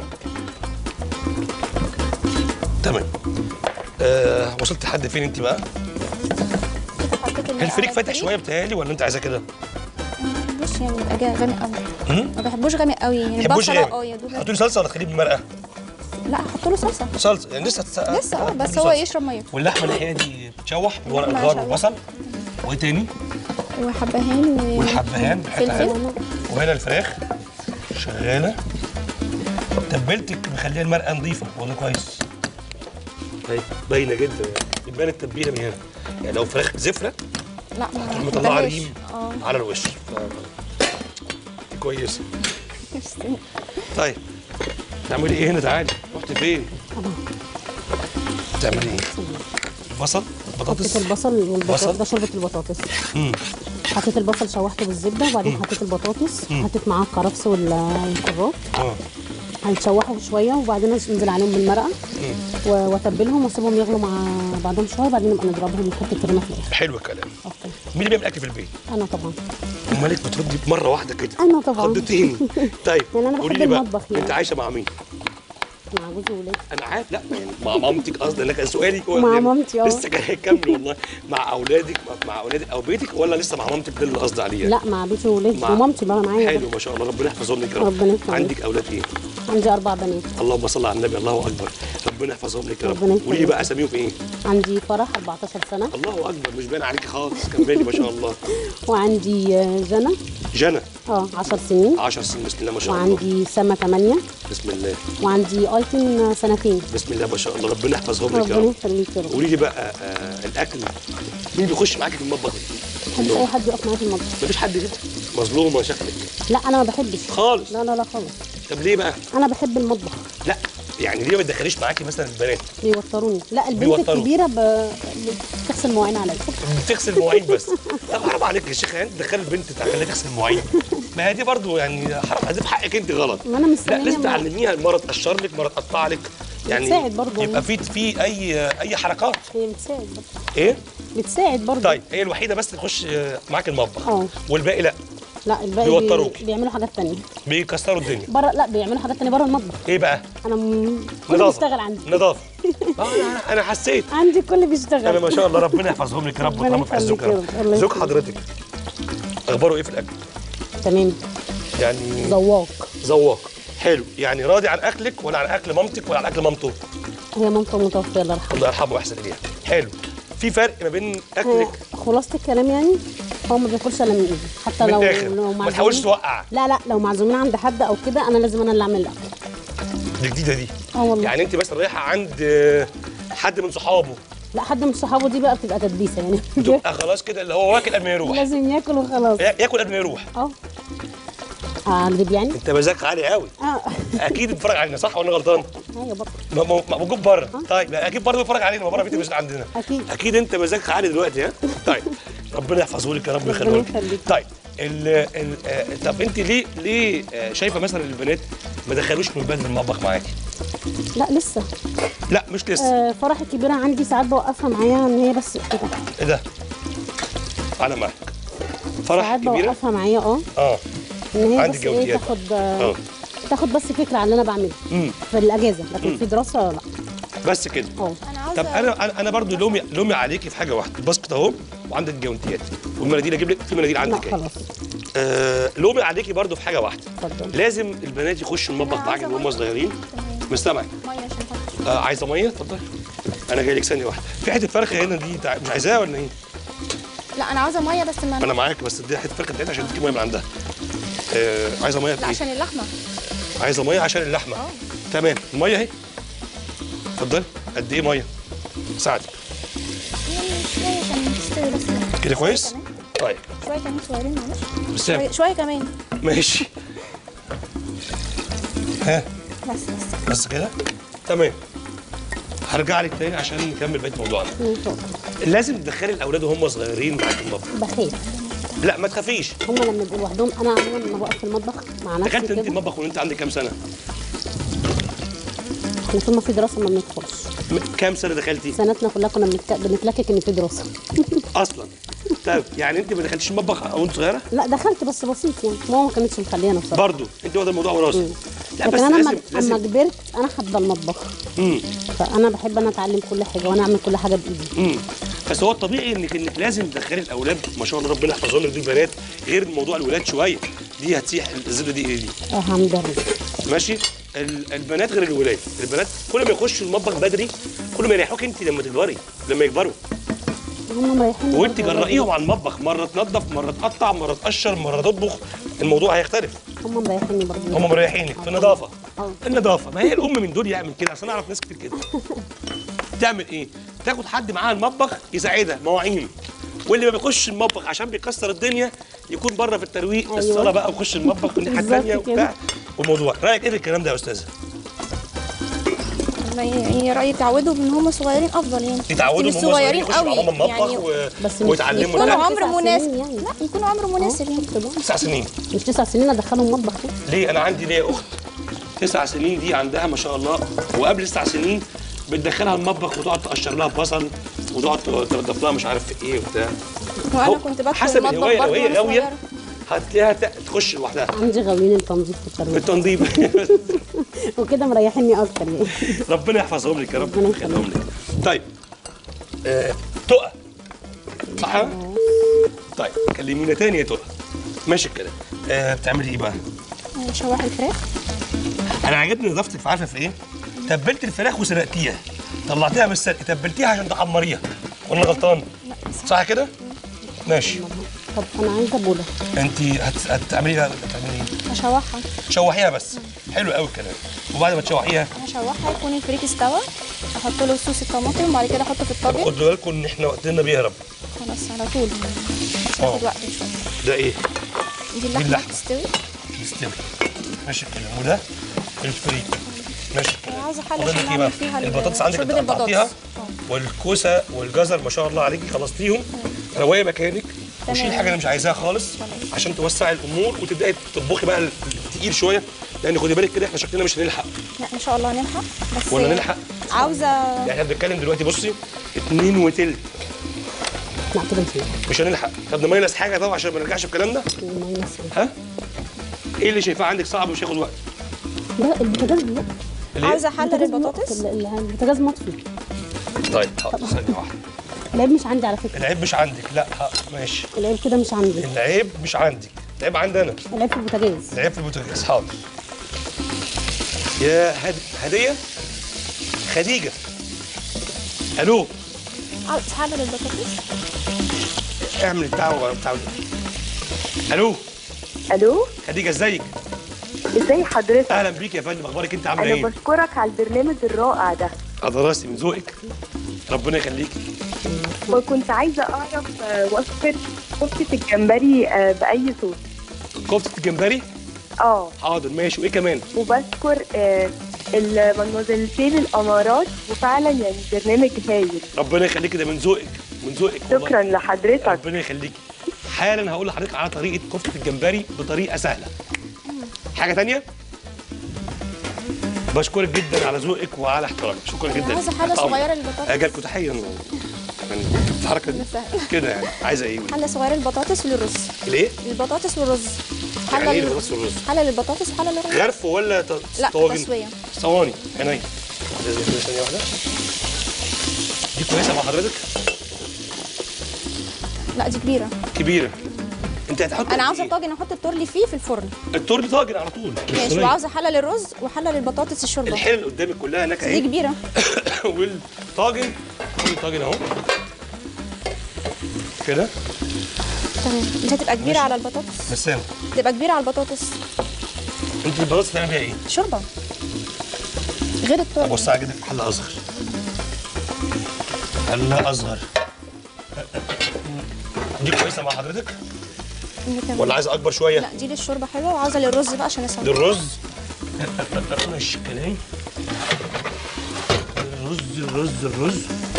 تمام أه وصلت لحد فين انت بقى حطيت المرقة الفريك على فاتح شويه بتهيألي ولا انت عايزاه كده مش يعني يبقى جا- غامق قوي هم؟ ما بحبوش غامق قوي يعني تحبوش البصله غامق اه يا دوب حطوا لي صلصه ولا تخليه بالمرقه لا احط له صلصه صلصه يعني لسه هتسقى لسه اه بس هو يشرب ميه واللحمه الناحيه دي بتشوح بورق اللحمة الغار شوح. والبصل وايه تاني وحبهان و... والحبهان بحته فلفل حلوة. وهنا الفراخ شغاله تبلتك مخليها المرقه نظيفه والله كويس طيب باينه جدا يبان التتبيله من هنا يعني لو فراخ زفره لا ما تروح مطلعه بحبهاش. ريم اه على الوش ف- كويس طيب تعملي ايه هنا تعالي رحت فين تعملي ايه بصل حطيت بطاطس البصل والبطاطس بصل؟ ده شوربه البطاطس مم. حطيت البصل شوحته بالزبده وبعدين حطيت البطاطس حطيت معاه الكرفس والكرات اه هيتشوحوا شويه وبعدين انزل عليهم بالمرقه و- واتبلهم واسيبهم يغلوا مع بعضهم شويه وبعدين نبقى نضربهم ونحط الكريمه في الاخر حلو الكلام أوكي. مين اللي بيعمل اكل في البيت انا طبعا امالك بتردي مره واحده كده انا طبعا خضتيني طيب يعني أنا قولي بحب لي بقى المطبخ يعني. انت عايشه مع مين مع جوزي وولادي انا عارف لا يعني مع مامتك قصدي انا كان سؤالي هو مع يعني مامتي، اه. لسه كان هيكمل والله مع اولادك مع اولادك او بيتك ولا لسه مع مامتك ده اللي قصدي عليه لا مع بيتي وولادي مع- ومامتي بقى معايا حلو برضه. ما شاء الله ربنا يحفظهم لك يا رب ربنا يخليك. عندك اولاد ايه عندي اربع بنات اللهم صل على النبي الله اكبر ربنا يحفظهم لك يا رب ربنا يخليك. قولي لي بقى اساميهم ايه عندي فرح 14 سنه الله اكبر مش باين عليكي خالص كملي ما شاء الله وعندي آه، جنى جنى اه 10 سنين 10 سنين بسم الله ما شاء الله وعندي سما 8 بسم الله وعندي ايتن سنتين بسم الله ما شاء الله ربنا يحفظهم لك يا ربنا رب يخليك يا رب قولي لي بقى آه الاكل مين بيخش معاكي في المطبخ محبش اي حد يقف معايا في المطبخ مفيش حد كده مظلومه شكلك لا انا ما بحبش خالص لا لا لا خالص طب ليه بقى انا بحب المطبخ لا يعني ليه ما تدخليش معاكي مثلا البنات بيوتروني لا البنت بيوتروا. الكبيره ب... بتغسل مواعين عليا بتغسل مواعين بس طب حرام عليك يا شيخ يعني انت تدخلي البنت تخليها تغسل مواعين ما هي دي برضو يعني حرام دي في حقك انت غلط ما انا لا مستنيه لازم ما- تعلميها مره تقشر لك مره تقطع لك يعني بتساعد برضو. يبقى في في اي اي حركات هي بتساعد برضه ايه بتساعد برضه طيب هي الوحيده بس اللي تخش آه، معاك المطبخ اه. والباقي لا لا الباقي بيوتروك. بي... بيعملوا حاجات تانية بيكسروا الدنيا بره لا بيعملوا حاجات تانية بره المطبخ ايه بقى انا م... كل بيشتغل عندي نظافه آه، انا انا حسيت عندي كل بيشتغل انا ما شاء الله ربنا يحفظهم لك يا رب ربنا ويطعموا في عزك يا يخليك يا رب. رب الله زوج يخليك. حضرتك اخباره ايه في الاكل تمام يعني ذواق ذواق حلو يعني راضي عن اكلك ولا عن اكل مامتك ولا عن اكل مامته هي مامته متوفيه الله يرحمها الله يرحمه ويحسن اليها حلو في فرق ما بين هي اكلك خلاصه الكلام يعني هو ما بياكلش الا من ايدي حتى من لو الآخر. لو ما تحاولش معزومين- توقع. لا لا لو معزومين عند حد او كده انا لازم انا اللي اعمل الاكل دي جديده دي اه والله يعني انت مثلا رايحه عند آه، حد من صحابه لا حد من صحابه دي بقى بتبقى تدبيسه يعني تبقى خلاص كده اللي هو واكل قبل ما يروح لازم ياكل وخلاص يا- ياكل قبل ما يروح اه اكذب يعني انت مزاجك عالي قوي اه اكيد بتتفرج علينا صح ولا أنا غلطان ايوه برضه ما- ما ما موجود بره طيب لا، اكيد برضه بيتفرج علينا ما بره بيتي مش عندنا أكيد. اكيد انت مزاجك عالي دلوقتي ها طيب ربنا يحفظه لك يا رب ويخليه لك يخليك. طيب ال ال آه، طب انت ليه ليه آه، شايفه مثلا البنات ما دخلوش من بدري المطبخ معاكي لا لسه لا مش لسه آه فرح الكبيره عندي ساعات بوقفها معايا ان هي بس كده ايه ده انا معاك فرح ساعات كبيره بوقفها معايا اه اه ان هي عندي بس ايه جوديات. تاخد اه آه تاخد بس فكره عن اللي انا بعمله امم في الاجازه لكن في دراسه لا بس كده اه انا عاوزه طب انا انا انا برضو لومي لومي عليكي في حاجه واحده الباسكت اهو وعندك الجوانتيات والمناديل اجيب لك في مناديل لا عندك اهي خلاص آه لومي عليكي برضو في حاجه واحده اتفضل لازم البنات يخشوا المطبخ أنا معاكي عايزة وهم مية. صغيرين تمام. مستمعك ميه عشان خاطر آه عايزه ميه اتفضل انا جاي لك ثانيه واحده في حته فرخه هنا دي تع- مش عايزاها ولا ايه لا انا عاوزه ميه بس ما انا معاك بس دي حته فرخه بتاعتها عشان تجيب ميه من عندها آه عايزه ميه في لا ايه عشان اللحمه عايزه ميه عشان اللحمه اه تمام الميه اهي اتفضل قد ايه ميه ساعدك يعني شويه عشان تستوي بس كده كويس كمان. طيب شويه كمان صغيرين معلش بس شويه, شوية كمان ماشي ها بس بس بس كده تمام هرجع لك تاني عشان نكمل بقيه موضوعنا لازم تدخلي الاولاد وهم صغيرين معاك المطبخ بخاف لا ما تخافيش هم لما يبقوا لوحدهم انا عموما لما بقف في المطبخ مع نفسي دخلت انت كده المطبخ وانت عندك كام سنه احنا طول ما في دراسه ما بندخلش م- كام سنه دخلتي سنتنا كلها كنا بنتك- بنتلكك ان في دراسه اصلا طيب يعني انت ما دخلتيش المطبخ او انت صغيره لا دخلت بس بسيط يعني ماما ما كانتش مخليانا بصراحه برضو انت واخده الموضوع وراثي لا لكن بس انا لازم لما لازم اما كبرت انا حابه المطبخ مم. فانا بحب انا اتعلم كل حاجه وانا اعمل كل حاجه بايدي امم بس هو الطبيعي انك انك لازم تدخلي الاولاد ما شاء الله ربنا يحفظهم لك دول بنات غير موضوع الولاد شويه دي هتسيح الزبده دي ايه دي الحمد لله ماشي ال- البنات غير الولاد البنات كل ما يخشوا المطبخ بدري كل ما يريحوك انت لما تكبري لما يكبروا هم مريحين وانت برضه جرئيهم على المطبخ مره تنظف مره تقطع مره تقشر مره تطبخ الموضوع هيختلف هم مريحيني برضه هم مريحينك في النظافه اه. النظافه ما هي الام من دول يعمل كده اصل انا اعرف ناس كتير كده تعمل ايه تاخد حد معاها المطبخ يساعدها مواعين واللي ما بيخش المطبخ عشان بيكسر الدنيا يكون بره في الترويق أيوة. الصلاه بقى ويخش المطبخ والناحيه بالظبط الثانيه كده. وبتاع والموضوع رايك ايه في الكلام ده يا استاذه والله يعني رايي تعودوا من هم صغيرين افضل يعني يتعودوا مش من هم صغيرين صغيرين يخشوا قوي معاهم المطبخ يعني و... بس مش- ويتعلموا يكونوا لا، الأكل. عمر تسع مناسب سنين يعني. لا يكونوا عمر مناسب يعني تسع سنين مش تسع سنين ادخلهم مطبخ كده ليه انا عندي ليا اخت تسع سنين دي عندها ما شاء الله وقبل تسع سنين بتدخلها المطبخ وتقعد تقشر لها بصل وتقعد تنضف لها مش عارف في ايه وبتاع هو وانا كنت بدخل حسب المطبخ الهوايه لو برضه هي وانا غاويه صغيره هتلاقيها ت- تخش لوحدها عندي غاويين التنظيف في الترويج بالتنظيف وكده مريحيني اكتر يعني ربنا يحفظهم لك يا رب ربنا ويخليهم لك طيب آه، تقى صح طيب كلمينا تاني يا تقى ماشي الكلام آه بتعملي ايه بقى شواح الفراخ انا عاجبني نظافتك في عارفه في ايه تبلت الفراخ وسلقتيها طلعتيها من السلق تبلتيها عشان تحمريها وانا غلطان صح كده ماشي طب انا عايزه بوله انت هت- هتعملي هتعملي ايه هشوحها تشوحيها بس حلو قوي الكلام وبعد ما تشوحيها هشوحها يكون الفريك استوى احط له صوص الطماطم وبعد كده احطه في الطاجن خدوا بالكم ان احنا وقتنا بيهرب خلاص على طول مش اه. هاخد وقت شويه ده ايه دي اللحمه اللحمة. تستوي يستوي ماشي الكلام وده الفريك ماشي الكلام عايزه حله فاضل عشان لك ايه اعمل بقى فيها ال- البطاطس عندك شوربة انت قطعتيها اه. والكوسه والجزر ما شاء الله عليكي خلصتيهم روايه مكانك وشيل تمام. حاجه انا مش عايزاها خالص عشان توسعي الامور وتبداي تطبخي بقى التقيل شويه لان خدي بالك كده احنا شكلنا مش هنلحق لا ان شاء الله نلحق بس ولا نلحق عاوزه يعني احنا بنتكلم دلوقتي بصي اتنين وتلت لا كده مش هينفع. مش هنلحق طب نميز حاجه طبعا عشان ما نرجعش في كلامنا المايونيز. ها ايه اللي شايفاه عندك صعب ومش هياخد وقت ده البوتاجاز لا ليه؟ عاوزه حله البوتاجاز للبطاطس ال- ال- البوتاجاز مطفي طيب حاضر ثانيه واحده العيب مش عندي على فكره العيب مش عندك لا ها، ماشي العيب كده مش عندي العيب مش عندك العيب عندنا العيب في البوتاجاز العيب في البوتاجاز حاضر يا هد... هديه خديجه الو عاوزه حله للبطاطس اعمل الدعوه بتاع الو الو خديجه ازيك ازاي حضرتك اهلا بيك يا فندم اخبارك انت عامله انا ايه بشكرك على البرنامج الرائع ده على راسي من ذوقك ربنا يخليكي وكنت عايزه اعرف آه، وصفه كفته الجمبري آه، باي صوص كفته الجمبري اه حاضر ماشي وايه كمان وبشكر آه، المنوزلتين الامارات وفعلا يعني برنامج هايل ربنا يخليكي ده من ذوقك من ذوقك والله. شكرا لحضرتك ربنا يخليكي حالا هقول لحضرتك على طريقه كفته الجمبري بطريقه سهله حاجه تانية بشكرك جدا على ذوقك وعلى احترامك شكرا جدا عاوزه حله تحت أمرك. صغيره للبطاطس اجالكم تحيه يعني الحركه دي سهل. كده يعني عايزه ايه حله صغيره للبطاطس وللرز الايه البطاطس والرز حله يعني ايه لل- البطاطس والرز حله للبطاطس وحله للرز غرف ولا ط- لا طواجن تسويه صواني عينيا لازم كده ثانيه واحده دي كويسه مع حضرتك لا دي كبيره كبيره انت هتحط انا عاوزه إيه؟ الطاجن احط التورلي فيه في الفرن التورلي طاجن على طول مش ماشي صينية. وعاوزه حله للرز وحله للبطاطس الشوربه الحله اللي قدامك كلها هناك دي اهي كبيره والطاجن الطاجن اهو كده تمام مش هتبقى كبيره على البطاطس بسام تبقى كبيره على البطاطس انت البطاطس بتعمل بيها ايه؟ شوربه غير التورلي وسع كده في حله اصغر حله اصغر دي كويسه مع حضرتك دي كمان. ولا عايزه اكبر شويه؟ لا دي للشوربه حلوه وعاوزه للرز بقى عشان اسوي للرز ماشي الكلام الرز الرز الرز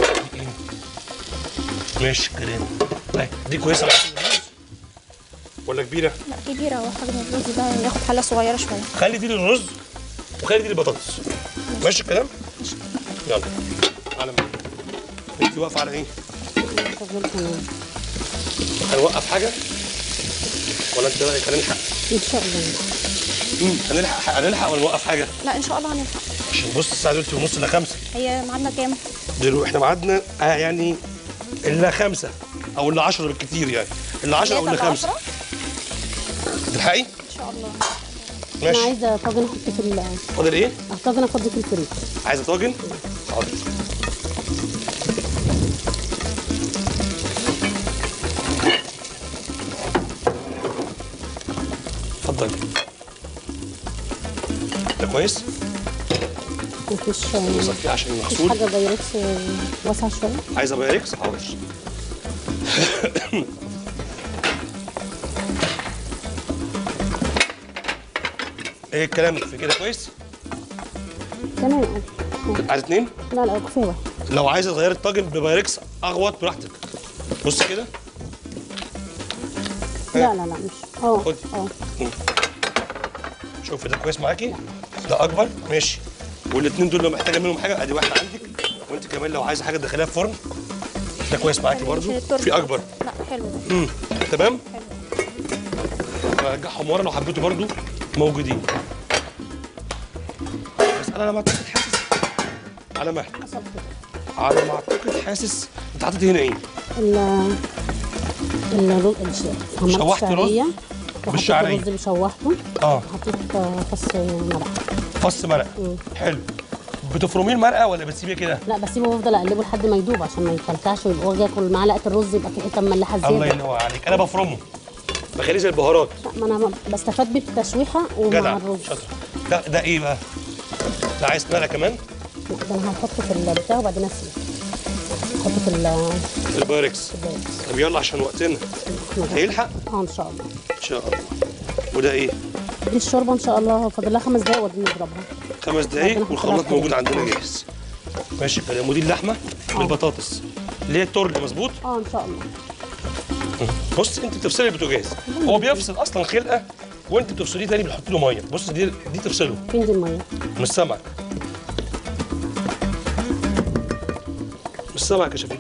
ماشي الكلام طيب دي كويسه بقى الرز ولا كبيره؟ لا كبيره وحجم الرز ده ياخد حله صغيره شويه خلي دي للرز وخلي دي للبطاطس ماشي الكلام؟ يلا على ما انت واقفه على ايه؟ تفضل كمان هنوقف حاجه؟ ولا انت رايك هنلحق؟ ان شاء الله مم، هنلحق هنلحق ولا نوقف حاجه؟ لا ان شاء الله هنلحق عشان بص الساعه دلوقتي ونص الا خمسه هي ميعادنا كام دلوقتي احنا ميعادنا آه يعني الا خمسه او الا 10 بالكثير يعني الا 10 او الا تلاتة خمسه لعشرة؟ تلحقي؟ ان شاء الله انا ماشي عايزه طاجن احط في ال فاضل ايه؟ طاجن افضي في الفريك عايزه طاجن؟ حاضر اتفضل ده كويس؟ مفيش صفيه عشان مفيش المغسول حاجه بايركس واسعه شويه عايزه بايركس حاضر ايه الكلام في كده كويس؟ تمام اه عايز اتنين؟ لا لا كفايه واحد لو عايزه تغيري الطاجن ببايركس اغوط براحتك بص كده لا لا لا مش اه خدي. اه شوفي ده كويس معاكي ده اكبر ماشي والاثنين دول لو محتاجه منهم حاجه ادي واحده عندك وانت كمان لو عايزه حاجه تدخليها في فرن ده كويس معاكي برضو عشان التورلي. في اكبر لا حلو ده امم تمام رجعهم ورا لو حبيتوا برضو موجودين بس انا على ما اعتقد حاسس على ما على ما اعتقد حاسس انت حاطط هنا ايه ال الرز عملت شوحت رز شعريه بالشعرية. وحطيت الرز شوحته اه حطيت آه، فص مرق فص مرق حلو بتفرميه المرقه ولا بتسيبيه كده لا بسيبه وافضل اقلبه لحد ما يدوب عشان ما يكلكعش ويبقى واجي اكل معلقه الرز يبقى في حته مملحه الله زياده ينور عليك انا بفرمه بخليه زي البهارات لا ما انا بستفاد بيه في التشويحه ومع جدع الرز شاطر ده ده ايه بقى ده عايز مرقه كمان لا، ده انا هحطه في البتاع وبعدين اسيبه احطه في ال- البايركس في البايركس. طب يلا عشان وقتنا احنا ده. هيلحق اه ان شاء الله ان شاء الله وده ايه دي الشوربه ان شاء الله فاضل لها خمس دقايق وبعدين نضربها خمس دقايق ربنا والخلاط يحفظها. موجود عندنا جاهز ماشي الكلام ودي اللحمه بالبطاطس اللي هي التورلي مظبوط اه ان شاء الله بص انت بتفصلي البوتاجاز هو بيفصل اصلا خلقه وانت بتفصليه تاني بتحط له ميه بص دي دي تفصله فين دي الميه مش سمك مش سمك يا شفيق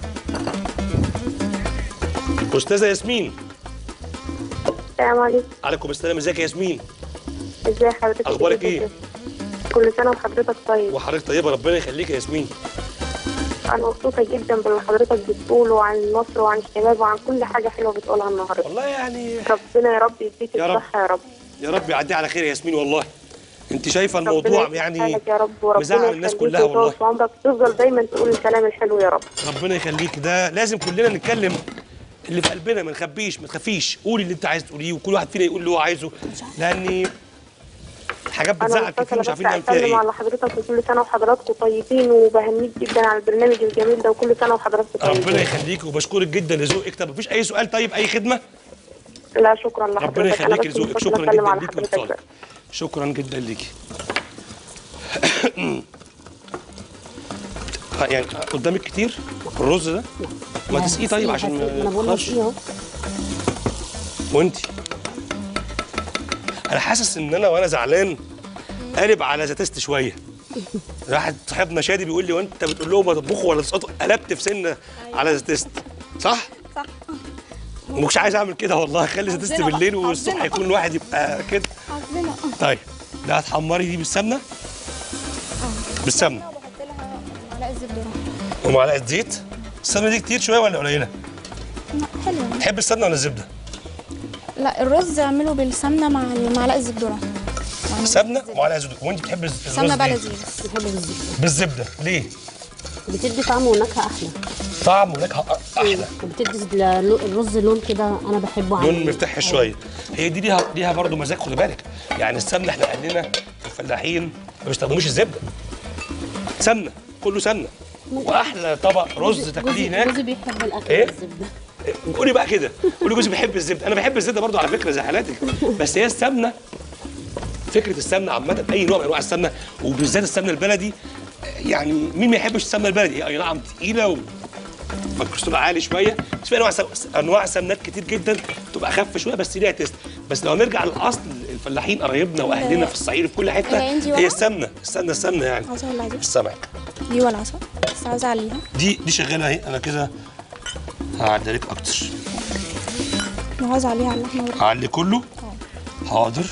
استاذه ياسمين السلام عليكم عليكم السلام ازيك يا ياسمين ازي حضرتك أخبارك إيه؟ كل سنه وحضرتك طيب وحضرتك طيبه ربنا يخليك يا ياسمين انا مبسوطه جدا باللي حضرتك بتقوله عن مصر وعن الشباب وعن كل حاجه حلوه بتقولها النهارده والله يعني ربنا يا رب يديك يا رب. الصحه يا رب يا رب يعدي على خير يا ياسمين والله انت شايفه ربنا الموضوع يسعدك يعني يا رب وربنا مزعل الناس يخليك كلها ويطول والله في عمرك تفضل دايما تقول الكلام الحلو يا رب ربنا يخليك ده لازم كلنا نتكلم اللي في قلبنا ما نخبيش ما تخافيش قولي اللي انت عايز تقوليه وكل واحد فينا يقول اللي هو عايزه لان حاجات انا بتزعل كتير مبسوطه مش بس عارفين نعمل فيها اسلم ايه على حضرتك وكل سنه وحضراتكم طيبين وبهنيك جدا على البرنامج الجميل ده وكل سنه وحضراتكم طيبين ربنا يخليك وبشكرك جدا لذوقك طب مفيش اي سؤال طيب اي خدمه لا شكرا لحضرتك ربنا أنا يخليك بس لذوقك مبسوطة شكرا أسلم جدا على ليك حضرتك واتصالك شكرا جدا ليكي آه، يعني قدامك كتير الرز ده ما تسقيه طيب عشان ما انا ما بقول لك يخافش ايه اهو وانت انا حاسس ان انا وانا زعلان قالب على زاتست شويه واحد صاحبنا شادي بيقول لي وانت بتقول لهم ما تطبخوا ولا تسقطوا قلبت في سنه على زاتست صح صح مش عايز اعمل كده والله خلي زيت تست حظنا بقى، بالليل والصبح حظنا. يكون الواحد يبقى كده حظنا طيب ده هتحمري دي بالسمنه بالسمنه وبحط لها معلقه زبده ومعلقه زيت السمنه دي كتير شويه ولا قليله لا، حلوه تحب السمنه ولا الزبده لا الرز اعمله بالسمنه مع معلقه زبده سمنه ومعلقه زبده وانت بتحب الز- الرز سمنه بإيه؟ بلدي بس بحب بالزبده بالزبده ليه بتدي طعم ونكهه احلى طعم ونكهه أ- احلى وبتدي ل- الرز لون كده انا بحبه عن لون مرتاح شويه هي دي ليها ليها برضه مزاج خد بالك يعني السمنه احنا اهلنا الفلاحين ما بيستخدموش الزبده سمنه كله سمنه واحلى طبق رز تاكليه جوزي هناك جوزي بيحب الاكل إيه؟ بالزبده قولي بقى كده قولي جوزي بيحب الزبده انا بحب الزبده برضو على فكره زي حالاتك بس هي السمنه فكره السمنه عامه اي نوع من انواع السمنه وبالذات السمنه البلدي يعني مين ما يحبش السمنه البلدي هي اي نعم تقيله و الكوليسترول عالي شويه بس في انواع سم... انواع سمنات كتير جدا تبقى اخف شويه بس ليها تيست بس لو نرجع للاصل الفلاحين قرايبنا واهلنا في الصعيد في كل حته العين دي هي ورا؟ السمنه السمنه السمنه يعني عايزه ولا عايزه السمك دي ولا عايزه بس عايزه عليها دي دي شغاله اهي انا كده هعدلك اكتر وعايزه عليها على اللحمه والرز. علي كله حاضر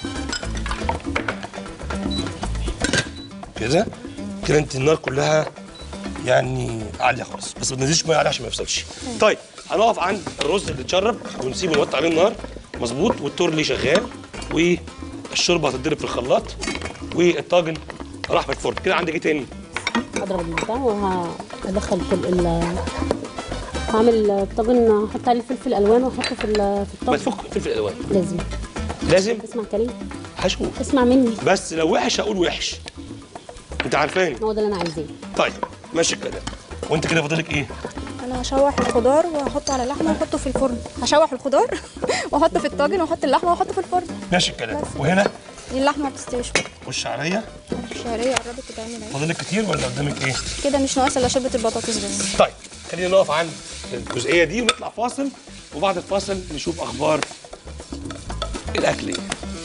كده كده انت النار كلها يعني عاليه خالص بس ما تنزليش ميه عليه عشان ما يفصلش طيب هنقف عند الرز اللي اتشرب ونسيبه نوطي عليه النار مظبوط والتورلي شغال والشوربه هتتضرب في الخلاط والطاجن راح في الفرن كده عندك ايه تاني اضرب البتاع وهدخل كل ال هعمل الطاجن احط عليه فلفل الوان واحطه في ال- في ما الطاجن تفك فلفل الوان لازم لازم اسمع كريم هشوف اسمع مني بس لو وحش هقول وحش انت عارفاني هو ده اللي انا عايزاه طيب ماشي الكلام وانت كده فاضلك ايه انا هشوح الخضار واحطه على اللحمه واحطه في الفرن هشوح الخضار واحطه في الطاجن واحط اللحمه واحطه في الفرن ماشي الكلام بس. وهنا دي اللحمه ما بتستويش والشعريه الشعريه قربت تتعمل اهي فاضلك كتير ولا قدامك ايه كده مش ناقصه الا شوربه البطاطس بس طيب خلينا نقف عند الجزئيه دي ونطلع فاصل وبعد الفاصل نشوف اخبار الاكل ايه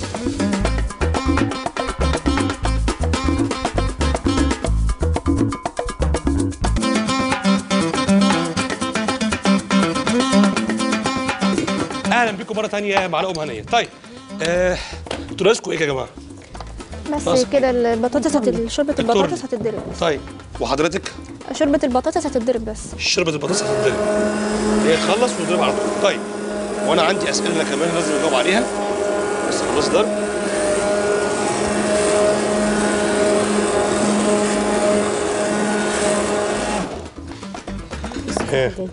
اهلا بكم مره تانية مع لقمه هنيه طيب آه انتوا ناقصكم ايه يا جماعه بس بس. كده البطاطس هت... شوربه التورلي. البطاطس هتتضرب طيب وحضرتك شوربه البطاطس هتتضرب بس شوربه البطاطس هتتضرب هي تخلص ونضرب على طول طيب وانا عندي اسئله كمان لازم اجاوب عليها بس خلاص ضرب إيه. حاجات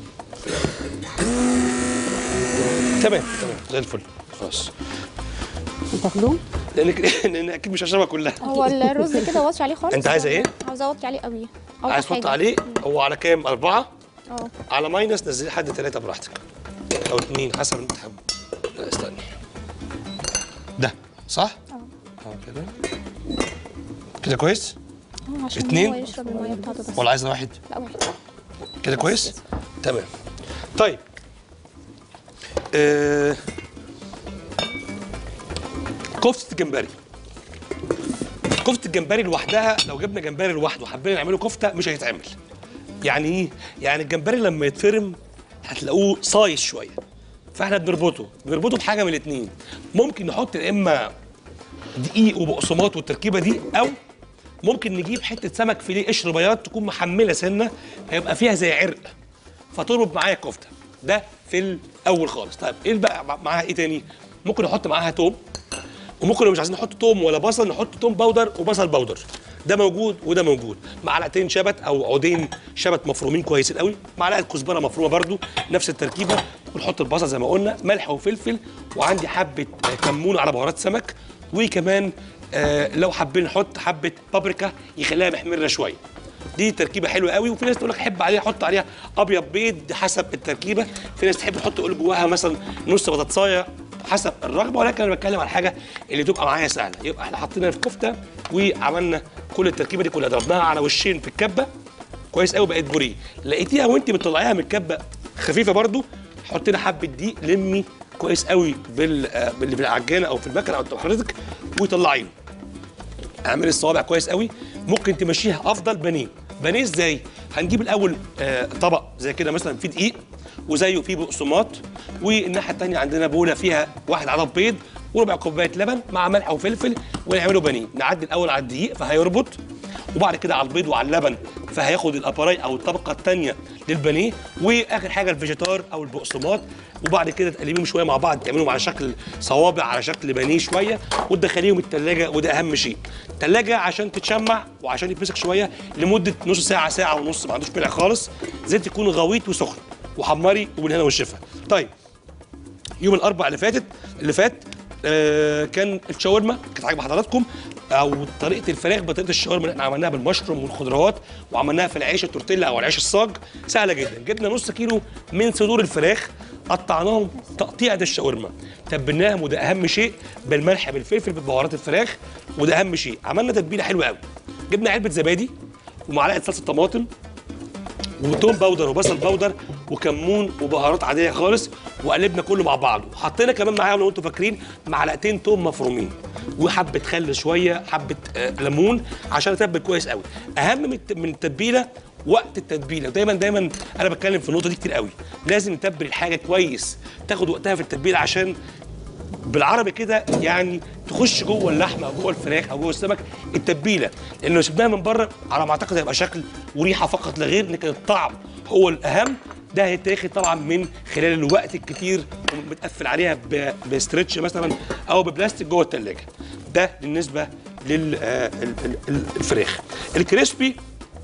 تمام تمام زي الفل خلاص هتاخدوه لانك لان اكيد مش هشربها كلها هو الرز كده واطي عليه خالص أنت عايزة إيه؟ عاوزه اوطي عليه قوي أوطي عايز تحط حاجة. عليه هو على كام أربعة اه على ماينس نزلي لحد ثلاثة براحتك أو اتنين حسب انت تحب لا استني ده صح؟ اه اه كده كده كويس؟ آه، عشان اتنين؟ هو يشرب الميه بتاعته بس ولا عايز واحد؟ لا واحد كده كويس؟ تمام طيب آه... كفتة الجمبري كفتة الجمبري لوحدها لو جبنا جمبري لوحده وحبينا نعمله كفتة مش هيتعمل يعني ايه؟ يعني الجمبري لما يتفرم هتلاقوه صايص شوية فاحنا بنربطه بنربطه بحاجة من الاتنين ممكن نحط يا اما دقيق وبقسماط والتركيبة دي او ممكن نجيب حته سمك فيليه قشر بياض تكون محمله سنه هيبقى فيها زي عرق فتربط معايا الكفته ده في الاول خالص طيب ايه بقى مع- معاها ايه تاني ممكن نحط معاها توم وممكن لو مش عايزين نحط توم ولا بصل نحط توم باودر وبصل باودر ده موجود وده موجود معلقتين شبت او عودين شبت مفرومين كويسين قوي معلقه كزبره مفرومه برده نفس التركيبه ونحط البصل زي ما قلنا ملح وفلفل وعندي حبه آه، كمون على بهارات سمك وكمان آه لو حابين نحط حبه بابريكا يخليها محمره شويه دي تركيبه حلوه قوي وفي ناس تقول لك احب عليها احط عليها ابيض بيض حسب التركيبه في ناس تحب تحط قول جواها مثلا نص بطاطسايه حسب الرغبه ولكن انا بتكلم على الحاجه اللي تبقى معايا سهله يبقى احنا حطينا في كفته وعملنا كل التركيبه دي كلها ضربناها على وشين في الكبه كويس قوي بقت بوريه لقيتيها وانت بتطلعيها من الكبه خفيفه برضو حط لها حبه دقيق لمي كويس قوي بال آه، باللي في العجانه او في المكنه او حضرتك وطلعيه اعملي الصوابع كويس قوي ممكن تمشيها افضل بانيه بانيه ازاي هنجيب الاول آه طبق زي كده مثلا فيه دقيق وزيه فيه بقسماط والناحيه الثانيه عندنا بوله فيها واحد عدد بيض وربع كوبايه لبن مع ملح وفلفل ونعمله بانيه نعدي الاول على الدقيق فهيربط وبعد كده على البيض وعلى اللبن فهياخد الاباراي او الطبقه الثانيه للبانيه واخر حاجه الفيجيتار او البقسماط وبعد كده تقلبيهم شويه مع بعض تعملهم على شكل صوابع على شكل بانيه شويه وتدخليهم الثلاجه وده اهم شيء الثلاجه عشان تتشمع وعشان يتمسك شويه لمده نص ساعه ساعه ونص ما عندوش ملح خالص زيت يكون غويط وسخن وحمري وبالهنا والشفا طيب يوم الاربع اللي فاتت اللي فات آه كان الشاورما كانت عاجبه حضراتكم او طريقه الفراخ بطريقه الشاورما اللي احنا عملناها بالمشروم والخضروات وعملناها في العيش التورتيلا او العيش الصاج سهله جدا جبنا نص كيلو من صدور الفراخ قطعناهم تقطيعه الشاورما تبلناهم وده اهم شيء بالملح بالفلفل ببهارات الفراخ وده اهم شيء عملنا تتبيله حلوه قوي جبنا علبه زبادي ومعلقه صلصه طماطم وتوم باودر وبصل باودر وكمون وبهارات عاديه خالص وقلبنا كله مع بعضه وحطينا كمان معاهم لو انتم فاكرين معلقتين توم مفرومين وحبه خل شويه حبه آه ليمون عشان اتبل كويس قوي اهم من الت- من التتبيله وقت التتبيله دايما دايما انا بتكلم في النقطه دي كتير قوي لازم نتبل الحاجه كويس تاخد وقتها في التتبيله عشان بالعربي كده يعني تخش جوه اللحمه او جوه الفراخ او جوه السمك التتبيله لان لو سبناها من بره على ما اعتقد هيبقى شكل وريحه فقط لا غير لكن الطعم هو الاهم ده هيتاخد طبعا من خلال الوقت الكتير متقفل عليها ب- بستريتش مثلا او ببلاستيك جوه الثلاجه ده بالنسبه للفراخ الكريسبي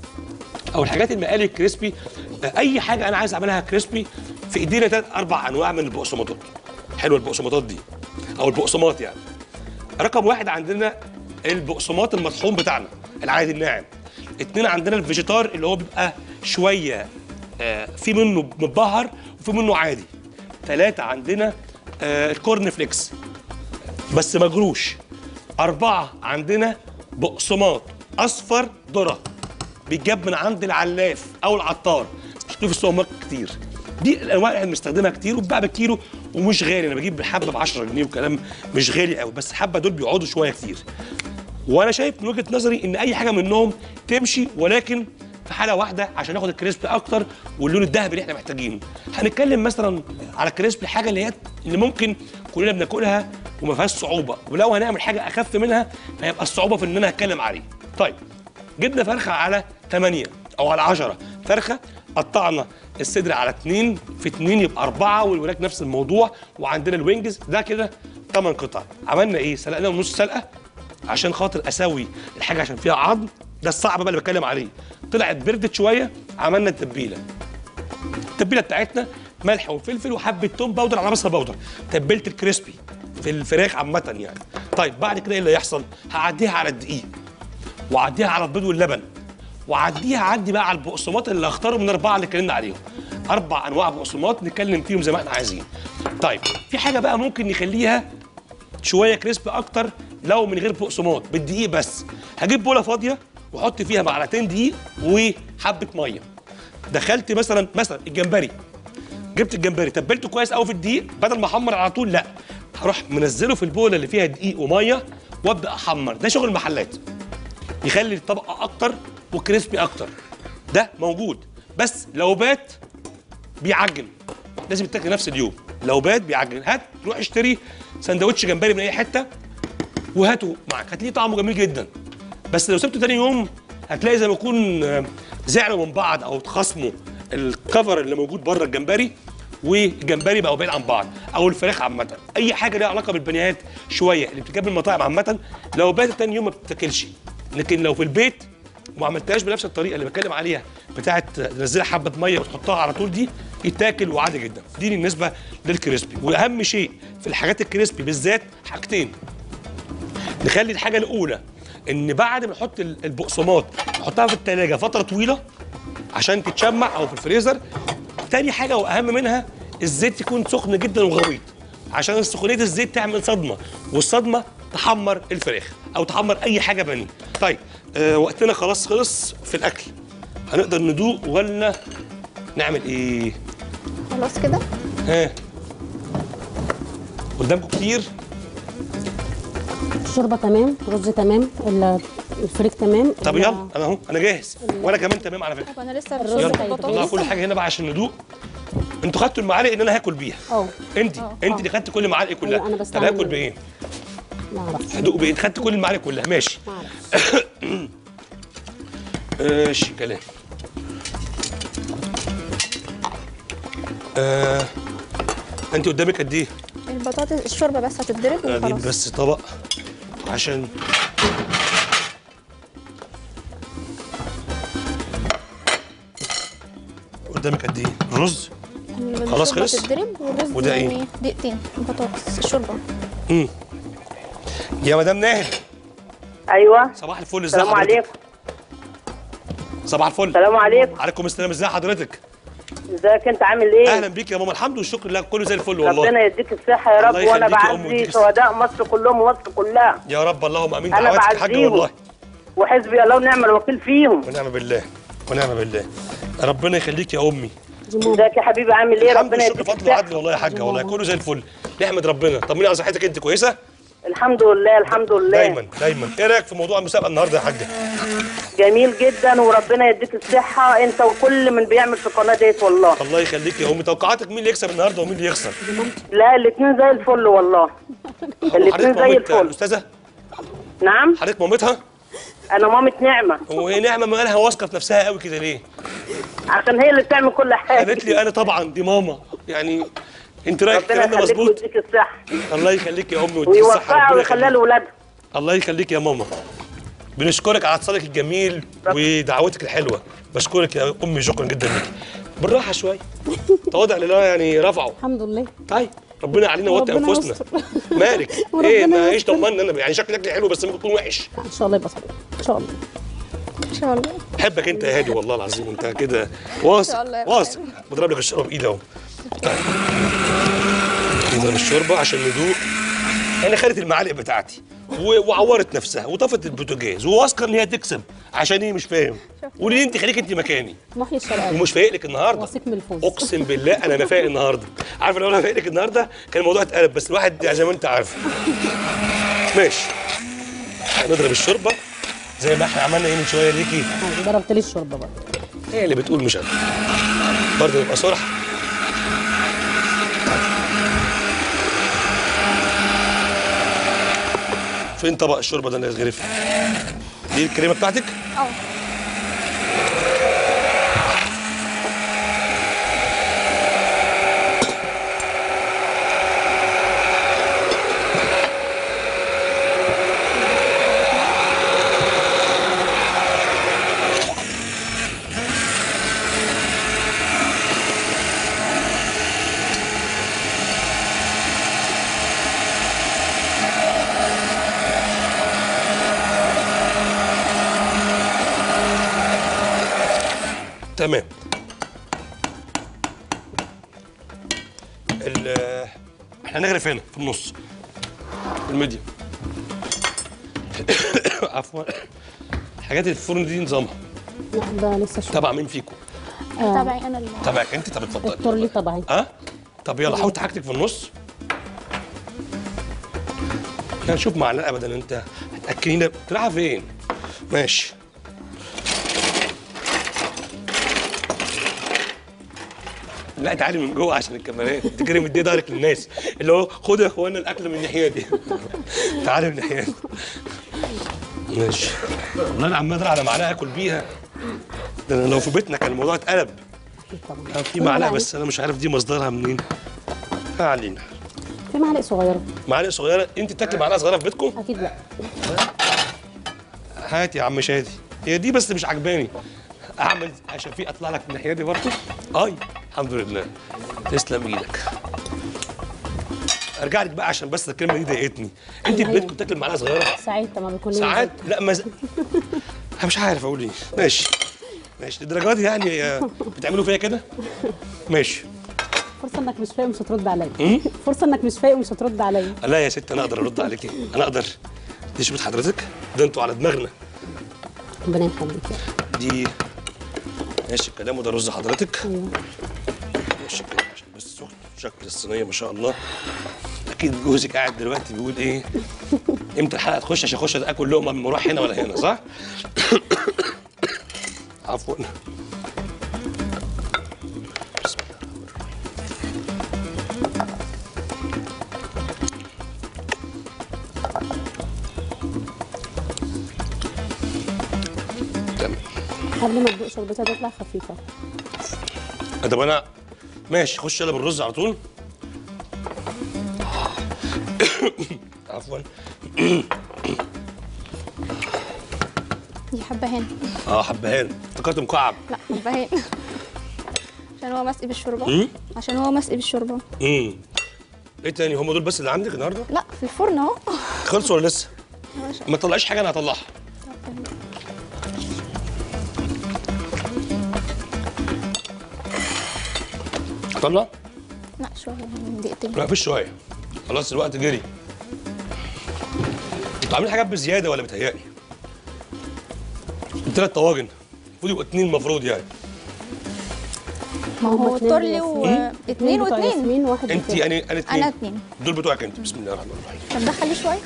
او الحاجات المقالي الكريسبي آه، اي حاجه انا عايز اعملها كريسبي في ايدينا ثلاث اربع انواع من البقسماطات حلوه البقسماطات دي او البقسماط يعني رقم واحد عندنا البقسماط المطحون بتاعنا العادي الناعم اتنين عندنا الفيجيتار اللي هو بيبقى شويه آه، في منه متبهر وفي منه عادي ثلاثة عندنا آه، الكورن فليكس بس مجروش أربعة عندنا بقسماط أصفر ذرة بيتجاب من عند العلاف أو العطار بتشتريه في السوبر ماركت كتير دي الأنواع اللي احنا بنستخدمها كتير وبتباع بالكيلو ومش غالي أنا بجيب الحبة ب 10 جنيه وكلام مش غالي قوي بس الحبة دول بيقعدوا شوية كتير وانا شايف من وجهه نظري ان اي حاجه منهم تمشي ولكن في حاله واحده عشان ناخد الكريسبي اكتر واللون الذهبي اللي احنا محتاجينه هنتكلم مثلا على الكريسبي الحاجه اللي هي اللي ممكن كلنا بناكلها وما فيهاش صعوبه ولو هنعمل حاجه اخف منها فيبقى الصعوبه في ان انا هتكلم عليه طيب جبنا فرخه على 8 او على 10 فرخه قطعنا الصدر على 2 في 2 يبقى 4 والوراك نفس الموضوع وعندنا الوينجز ده كده 8 قطع عملنا ايه سلقناهم نص سلقه عشان خاطر اسوي الحاجه عشان فيها عظم ده الصعب بقى اللي بتكلم عليه طلعت بردت شويه عملنا التتبيله التتبيله بتاعتنا ملح وفلفل وحبه توم باودر على بصل باودر تبلت الكريسبي في الفراخ عامه يعني طيب بعد كده ايه اللي هيحصل هعديها على الدقيق واعديها على البيض واللبن واعديها عدي بقى على البقسماط اللي هختاره من الاربعه اللي اتكلمنا عليهم اربع انواع بقسماط نتكلم فيهم زي ما احنا عايزين طيب في حاجه بقى ممكن نخليها شويه كريسبي اكتر لو من غير بقسماط بالدقيق بس هجيب بوله فاضيه واحط فيها معلقتين دقيق وحبه ميه دخلت مثلا مثلا الجمبري جبت الجمبري تبلته كويس قوي في الدقيق بدل ما احمر على طول لا هروح منزله في البوله اللي فيها دقيق وميه وابدا احمر ده شغل المحلات يخلي الطبقه اكتر وكريسبي اكتر ده موجود بس لو بات بيعجن لازم يتاكل نفس اليوم لو بات بيعجن هات روح اشتري سندوتش جمبري من اي حته وهاته معاك هتلاقيه طعمه جميل جدا بس لو سبته تاني يوم هتلاقي زي ما يكون آه، زعلوا من بعض او اتخاصموا الكفر اللي موجود بره الجمبري والجمبري بقوا بعيد عن بعض او الفراخ عامه اي حاجه ليها علاقه بالبنيات شويه اللي بتتجاب من المطاعم عامه لو باتت تاني يوم ما بتتاكلش لكن لو في البيت وما عملتهاش بنفس الطريقه اللي بتكلم عليها بتاعه تنزلها حبه ميه وتحطها على طول دي يتاكل وعادي جدا دي بالنسبه للكريسبي واهم شيء في الحاجات الكريسبي بالذات حاجتين نخلي الحاجه الاولى ان بعد ما نحط ال- البقسماط نحطها في الثلاجه فتره طويله عشان تتشمع او في الفريزر تاني حاجه واهم منها الزيت يكون سخن جدا وغويط عشان سخونيه الزيت تعمل صدمه والصدمه تحمر الفراخ او تحمر اي حاجه بانيه طيب آه وقتنا خلاص خلص في الاكل هنقدر ندوق ولا نعمل ايه خلاص كده ها قدامكم كتير الشوربه تمام رز تمام ال- الفريك تمام طب ال- يلا انا اهو انا جاهز وانا كمان تمام على فكره طب انا لسه الرز الرز هيبقى يلا بالبطاطس نطلع كل حاجه هنا بقى عشان ندوق انتوا خدتوا المعالق ان انا هاكل بيها اه انت انت اللي خدت كل المعالق كلها أيوة، أنا طب بستعمل هاكل منه. بايه؟ ما اعرفش هدوق بايه؟ انت خدت كل المعالق كلها ماشي ما اعرفش ماشي كلام آه. انت قدامك قد ايه؟ البطاطس الشوربه بس هتتضرب اجيب وخلاص بس طبق عشان قدامك قد ايه؟ رز؟ خلاص الشوربة خلص؟ تتضرب والرز وده إيه؟ يعني دقيقتين البطاطس الشوربه يا مدام ناهد ايوه صباح الفل ازي السلام حضرتك؟ عليكم صباح الفل السلام عليكم عليكم السلام ازي حضرتك؟ ازيك انت عامل ايه اهلا بيك يا ماما الحمد والشكر لله كله زي الفل والله ربنا يديك الصحه يا رب الله وانا يخليك يا أم بعزي ويديك شهداء مصر كلهم ومصر كلها يا رب اللهم امين أنا دعواتك يا حاجه بعزيهم. والله وحسبي الله ونعم الوكيل فيهم ونعم بالله ونعم بالله ربنا يخليك يا امي ازيك يا حبيبي عامل ايه الحمد ربنا والشكر يديك فضل وعدل الصحه والله يا حاجه والله كله زي الفل نحمد ربنا طمني على صحتك انت كويسه الحمد لله الحمد لله دايما دايما ايه رايك في موضوع المسابقه النهارده يا حاجه جميل جدا وربنا يديك الصحه انت وكل من بيعمل في القناه ديت والله الله يخليك يا امي توقعاتك مين اللي يكسب النهارده ومين اللي يخسر لا الاثنين زي الفل والله الاثنين حضرتك زي مامة الفل الاستاذه نعم حضرتك مامتها انا مامة نعمه وهي نعمه مالها واثقه في نفسها قوي كده ليه عشان هي اللي بتعمل كل حاجه قالت لي انا طبعا دي ماما يعني انت رايك ربنا الكلام ده يخليك مظبوط ويديك الصحه الله يخليك يا امي ويديك الصحه ويوفقها ربنا ويخليها يخليك لاولادها الله يخليك يا ماما بنشكرك على اتصالك الجميل ودعوتك الحلوه بشكرك يا امي شكرا جدا ليك بالراحه شويه تواضع لله يعني رفعه الحمد لله طيب ربنا علينا وطي وربنا انفسنا يستر. مالك وربنا ايه ما ايش يستر. طمنا انا يعني شكلك حلو بس ممكن يكون وحش ان شاء الله يبقى صحيح ان شاء الله ان شاء الله بحبك انت يا هادي والله العظيم انت كده واثق شاء الله يا واثق بضرب لك الشوربه بايدي اهو طيب. نضرب الشوربه عشان ندوق انا خدت المعالق بتاعتي و- وعورت نفسها وطفت البوتاجاز وواثقه ان هي تكسب عشان ايه مش فاهم قولي لي انت خليك انت مكاني محيي الشرقاوي ومش فايق لك النهارده واثق من الفوز. اقسم بالله انا ما فايق النهارده عارف لو انا فايق لك النهارده كان الموضوع اتقلب بس الواحد يعني زي ما انت عارف ماشي نضرب الشوربه زي ما احنا عملنا ايه من شويه ليكي آه، ضربت لي الشوربه بقى هي اللي بتقول مش انا برضه نبقى صرح فين طبق الشوربه ده اللي هيتغرف دي الكريمه بتاعتك اه تمام ال احنا هنغرف هنا في النص في الميديا عفوا حاجات الفرن دي نظامها لا ده لسه شويه تبع مين فيكم تابعي انا اللي تبعك انت طب اتفضلي التور لي طبعي ها طب يلا حط حاجتك في النص لا نشوف معنا ابدا انت هتاكلينا رايحه فين ماشي لا تعالي من جوه عشان الكاميرات انت كده مدي ظهرك للناس اللي هو خدوا يا اخوانا الاكل من الناحيه دي تعالي من الناحيه دي ماشي والله انا عمال ادرع على معلقه اكل بيها ده انا لو في بيتنا كان الموضوع اتقلب أكيد طبعا آه، في معلقه بس انا مش عارف دي مصدرها منين ما علينا في معلقه صغيره معلقه صغيره انت بتاكلي معلقه صغيره في بيتكم اكيد لا هات يا عم شادي هي دي بس مش عجباني اعمل عشان في اطلع لك من الناحيه دي برضه اي الحمد لله تسلم ايدك ارجع لك بقى عشان بس الكلمه دي ضايقتني انت في أيوة. بيتكم بتاكل معلقه صغيره ساعات ما بيكون لي ساعات لا مز... انا مش عارف اقول ايه ماشي ماشي للدرجه دي يعني آه، بتعملوا فيا كده ماشي فرصه انك مش فايق ومش هترد عليا فرصه انك مش فايق ومش هترد عليا لا يا ست انا اقدر ارد عليكي انا اقدر دي شبه حضرتك ده انتوا على دماغنا ربنا يخليك يا رب. دي ماشي الكلام وده رز حضرتك ايوه ماشي كده عشان بس سخن شكل الصينيه ما شاء الله اكيد جوزك قاعد دلوقتي بيقول ايه امتى الحلقه تخش عشان اخش اكل لقمه من مروح هنا ولا هنا صح عفوا بسم الله الرحمن الرحيم قبل ما تدوق شوربتها تطلع خفيفه طب انا ماشي خش يلا بالرز على طول عفوا دي حبهان اه حبهان افتكرت مكعب لا حبهان عشان هو مسقي بالشوربه مم؟ عشان هو مسقي بالشوربه امم ايه تاني هم دول بس اللي عندك النهارده لا في الفرن اهو خلصوا ولا لسه ما تطلعيش حاجه انا هطلعها طلع لا شويه دقيقتين لا فيش شويه خلاص الوقت جري انتوا عاملين حاجات بزياده ولا بتهيألي ثلاث طواجن المفروض يبقوا اتنين المفروض يعني ما هو هما اتنين تورلي بياسمين. واثنين بتوع واثنين ياسمين واحد انت بتاعي. يعني انا اتنين انا اتنين دول بتوعك انت بسم الله الرحمن الرحيم طب دخلي شويه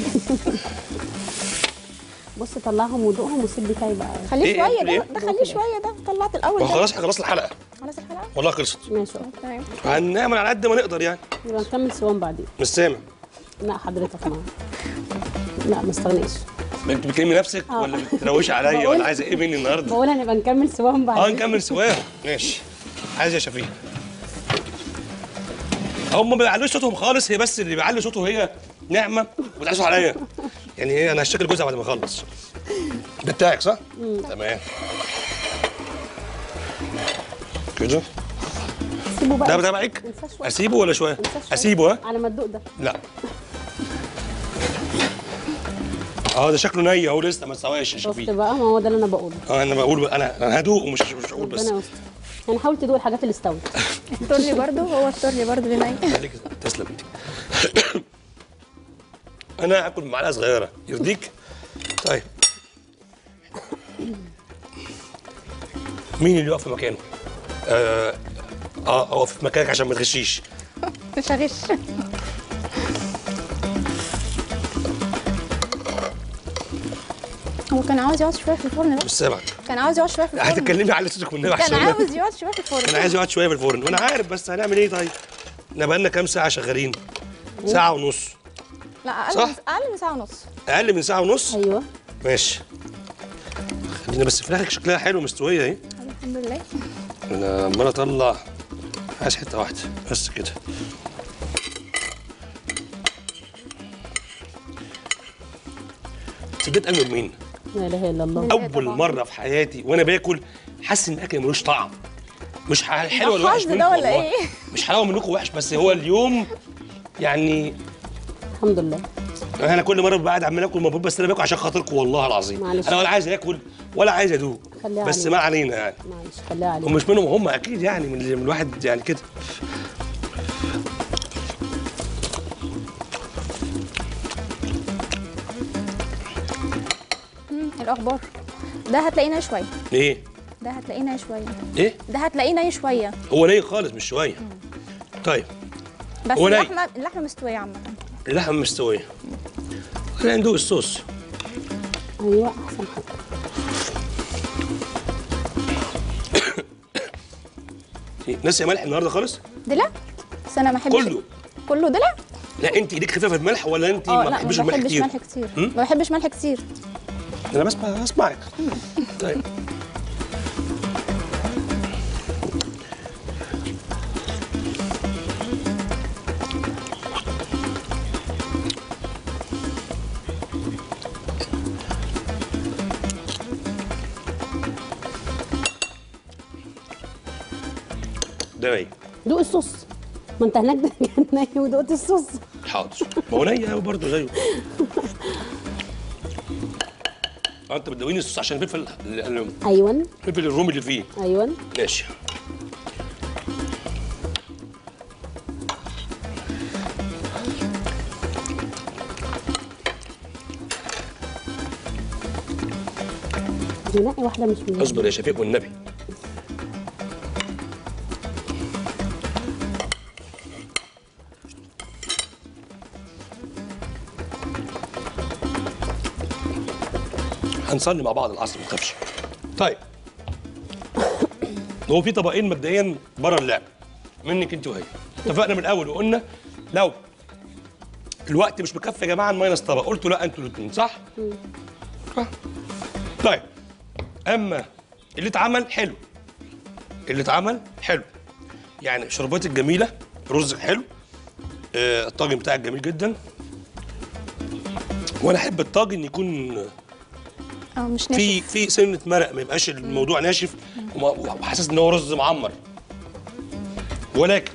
بص طلعهم ودوقهم وسيب بتاعي بقى خليه إيه؟ شويه قلت ليه؟ ده ده خليه شويه ده طلعت الاول ما ده خلاص خلاص الحلقه خلاص الحلقه والله خلصت ماشي تمام هنعمل على قد ما نقدر يعني يبقى نكمل سوان بعدين مش سامع لا حضرتك ما لا ما استغنيش ما انت بتكلمي نفسك آه. ولا بتروشي عليا بقول- ولا عايزه ايه مني النهارده بقول هنبقى نكمل سوان بعدين اه نكمل سواها ماشي عايز يا شفيق هم ما بيعلوش صوتهم خالص هي بس اللي بيعلي صوته هي نعمه وبتعزوا عليا يعني هي انا هشتغل جوزها بعد ما اخلص ده بتاعك صح؟ تمام كده سيبه بقى ده بتاعك انساه شوية. اسيبه ولا شويه؟ انساه شوية. اسيبه ها؟ على ما تدوق ده لا اه ده شكله ني اهو لسه ما استواش يا شفت شفيق بقى ما هو ده اللي انا بقوله اه انا بقول بقى انا انا هدوق ومش مش هقول بس ربنا يستر يعني حاول تدوق الحاجات اللي استوت التورلي برضو هو التورلي برضو اللي نايم خليك تسلم انت انا اكل معلقه صغيره يرضيك طيب مين اللي يقف في مكانه اه اه اقف في مكانك عشان ما تغشيش مش هغش هو كان عاوز يقعد شويه في الفرن مش بس سامعك كان عاوز يقعد شويه في الفرن هتتكلمي على صوتك والنبي كان عشان أنا- عاوز يقعد شويه في الفرن انا عايز يقعد شويه في الفرن وانا عارف بس هنعمل ايه طيب احنا بقالنا كام ساعه شغالين ساعه ونص لا اقل صح؟ من اقل من ساعه ونص اقل من ساعه ونص ايوه ماشي خلينا بس فراخك شكلها حلو مستويه اهي الحمد لله انا عمال اطلع عايز حته واحده بس كده تصدقت انا مين لا اله الا الله بالله اول طبعاً. مره في حياتي وانا باكل حاسس ان الاكل ملوش طعم مش ح- حلو ولا ده وحش حظ منكم ده ولا والله. إيه؟ مش حلاوه منكم وحش بس هو اليوم يعني الحمد لله انا كل مره ببقى قاعد عمال اكل المفروض بس انا باكل عشان خاطركم والله العظيم معلش. انا ولا عايز اكل ولا عايز ادوق خليها بس عليك. ما علينا يعني معلش خليها عليك ومش منهم هم اكيد يعني من من الواحد يعني كده مم، الاخبار ده هتلاقينا شويه ايه ده هتلاقينا شويه ايه ده هتلاقينا شويه هو ني خالص مش شويه طيب بس هو ني. اللحمه اللحمه مستويه عامه اللحمه مستويه خلينا ندوق الصوص ايوه احسن حاجه إيه، ناسي ملح النهارده خالص دلع بس انا ما بحبش كله كله دلع لا انت ايديك خفيفه في الملح ولا انت اه ما لا ما بتحبيش الملح بحبش كتير ملح كتير مم؟ ما بحبش ملح كتير انا بسمع بسمعك طيب ده ايه دوق الصوص ما انت هناك كان نايم ودقت الصوص حاضر ما هو ني قوي برضه زيه اه انت بتدويني الصوص عشان الفلفل ال- ال- ايوه الفلفل الرومي اللي فيه ايوه ماشي دي نقي واحده مش من اصبر يا شفيق والنبي هنصلي مع بعض العصر ما تخافش طيب هو في طبقين مبدئيا بره اللعب منك انت وهي اتفقنا من الاول وقلنا لو الوقت مش مكفي يا جماعه الماينس طبق قلتوا لا انتوا الاثنين صح؟ صح طيب اما اللي اتعمل حلو اللي اتعمل حلو يعني شربات الجميله رز حلو آه، الطاجن بتاعك جميل جدا وانا احب الطاجن يكون اه مش في ناشف في سنه مرق ما يبقاش الموضوع ناشف وما- وحاسس ان هو رز معمر ولكن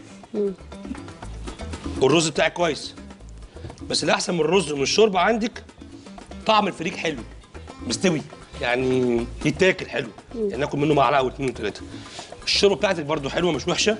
الرز بتاعك كويس بس اللي احسن من الرز ومن الشوربه عندك طعم الفريك حلو مستوي يعني يتاكل حلو يعني ناكل منه معلقه او اتنين وتلاته الشوربه بتاعتك برضو حلوه مش وحشه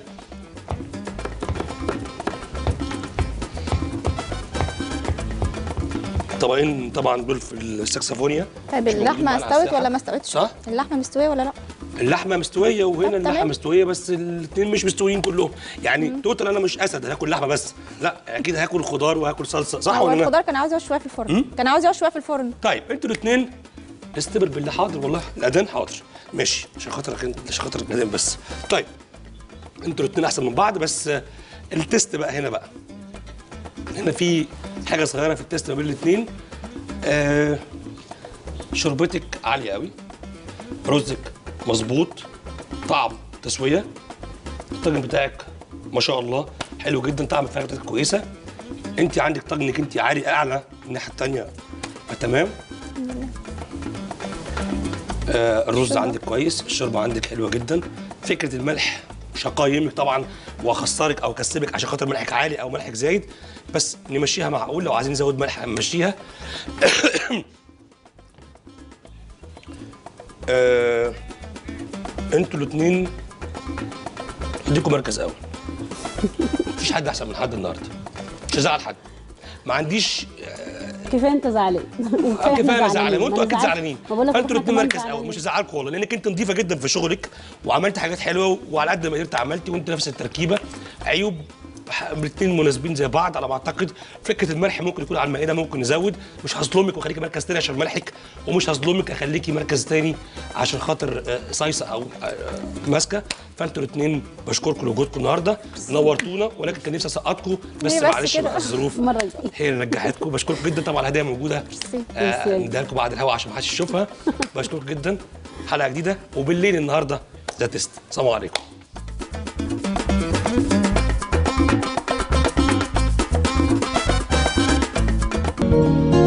طبقين طبعا دول في الساكسفونيا طيب مش موجودين اللحمه معانا على استوت الساحة. ولا ما استوتش صح؟ اللحمه مستويه ولا لا اللحمه مستويه وهنا طب اللحمه تمام. مستويه بس الاثنين مش مستويين كلهم يعني توتال انا مش اسد هاكل لحمه بس لا اكيد هاكل خضار وهاكل صلصه صح هو ولا لا الخضار كان عاوز يقعد شويه في الفرن كان عاوز يقعد شويه في الفرن طيب انتوا الاثنين استبر بالله حاضر والله الاذان حاضر ماشي عشان خاطرك انت عشان خاطر الاذان بس طيب انتوا الاثنين احسن من بعض بس آه، التست بقى هنا بقى هنا في حاجه صغيره في التست ما بين الاثنين آه شربتك عاليه قوي رزك مظبوط طعم تسويه الطاجن بتاعك ما شاء الله حلو جدا طعم الفراخ بتاعتك كويسه انت عندك طاجنك انت عالي اعلى الناحيه الثانيه تمام آه الرز عندك كويس الشوربه عندك حلوه جدا فكره الملح مش هقيمك طبعا واخسرك او اكسبك عشان خاطر ملحك عالي او ملحك زايد بس نمشيها معقول لو عايزين نزود ملح نمشيها آه انتوا الاثنين اديكم مركز اول مفيش حد احسن من حد النهارده مش هزعل حد ما عنديش كفايه انت زعلان اه كفايه انا زعلان وانتوا اكيد زعلانين فانتوا فانتوا الاثنين مركز اول مش هزعلكم والله لانك انت نظيفه جدا في شغلك وعملت حاجات حلوه وعلى قد ما قدرت عملتي وانت نفس التركيبه عيوب الاثنين مناسبين زي بعض على ما اعتقد فكره الملح ممكن يكون على المائده ممكن نزود مش هظلمك واخليكي مركز تاني عشان ملحك ومش هظلمك اخليكي مركز تاني عشان خاطر آه، صيصه او آه، ماسكه فانتوا الاثنين بشكركم لوجودكم النهارده نورتونا ولكن كان نفسي اسقطكم بس ليه بس معلش كده؟ بقى الظروف المرة الجاية. هي اللي نجحتكم بشكركم جدا طبعا الهدايا موجوده آه ميرسي. نديها لكم بعد الهوا عشان ما حدش يشوفها بشكركم جدا حلقه جديده وبالليل النهارده ذا تيست السلام عليكم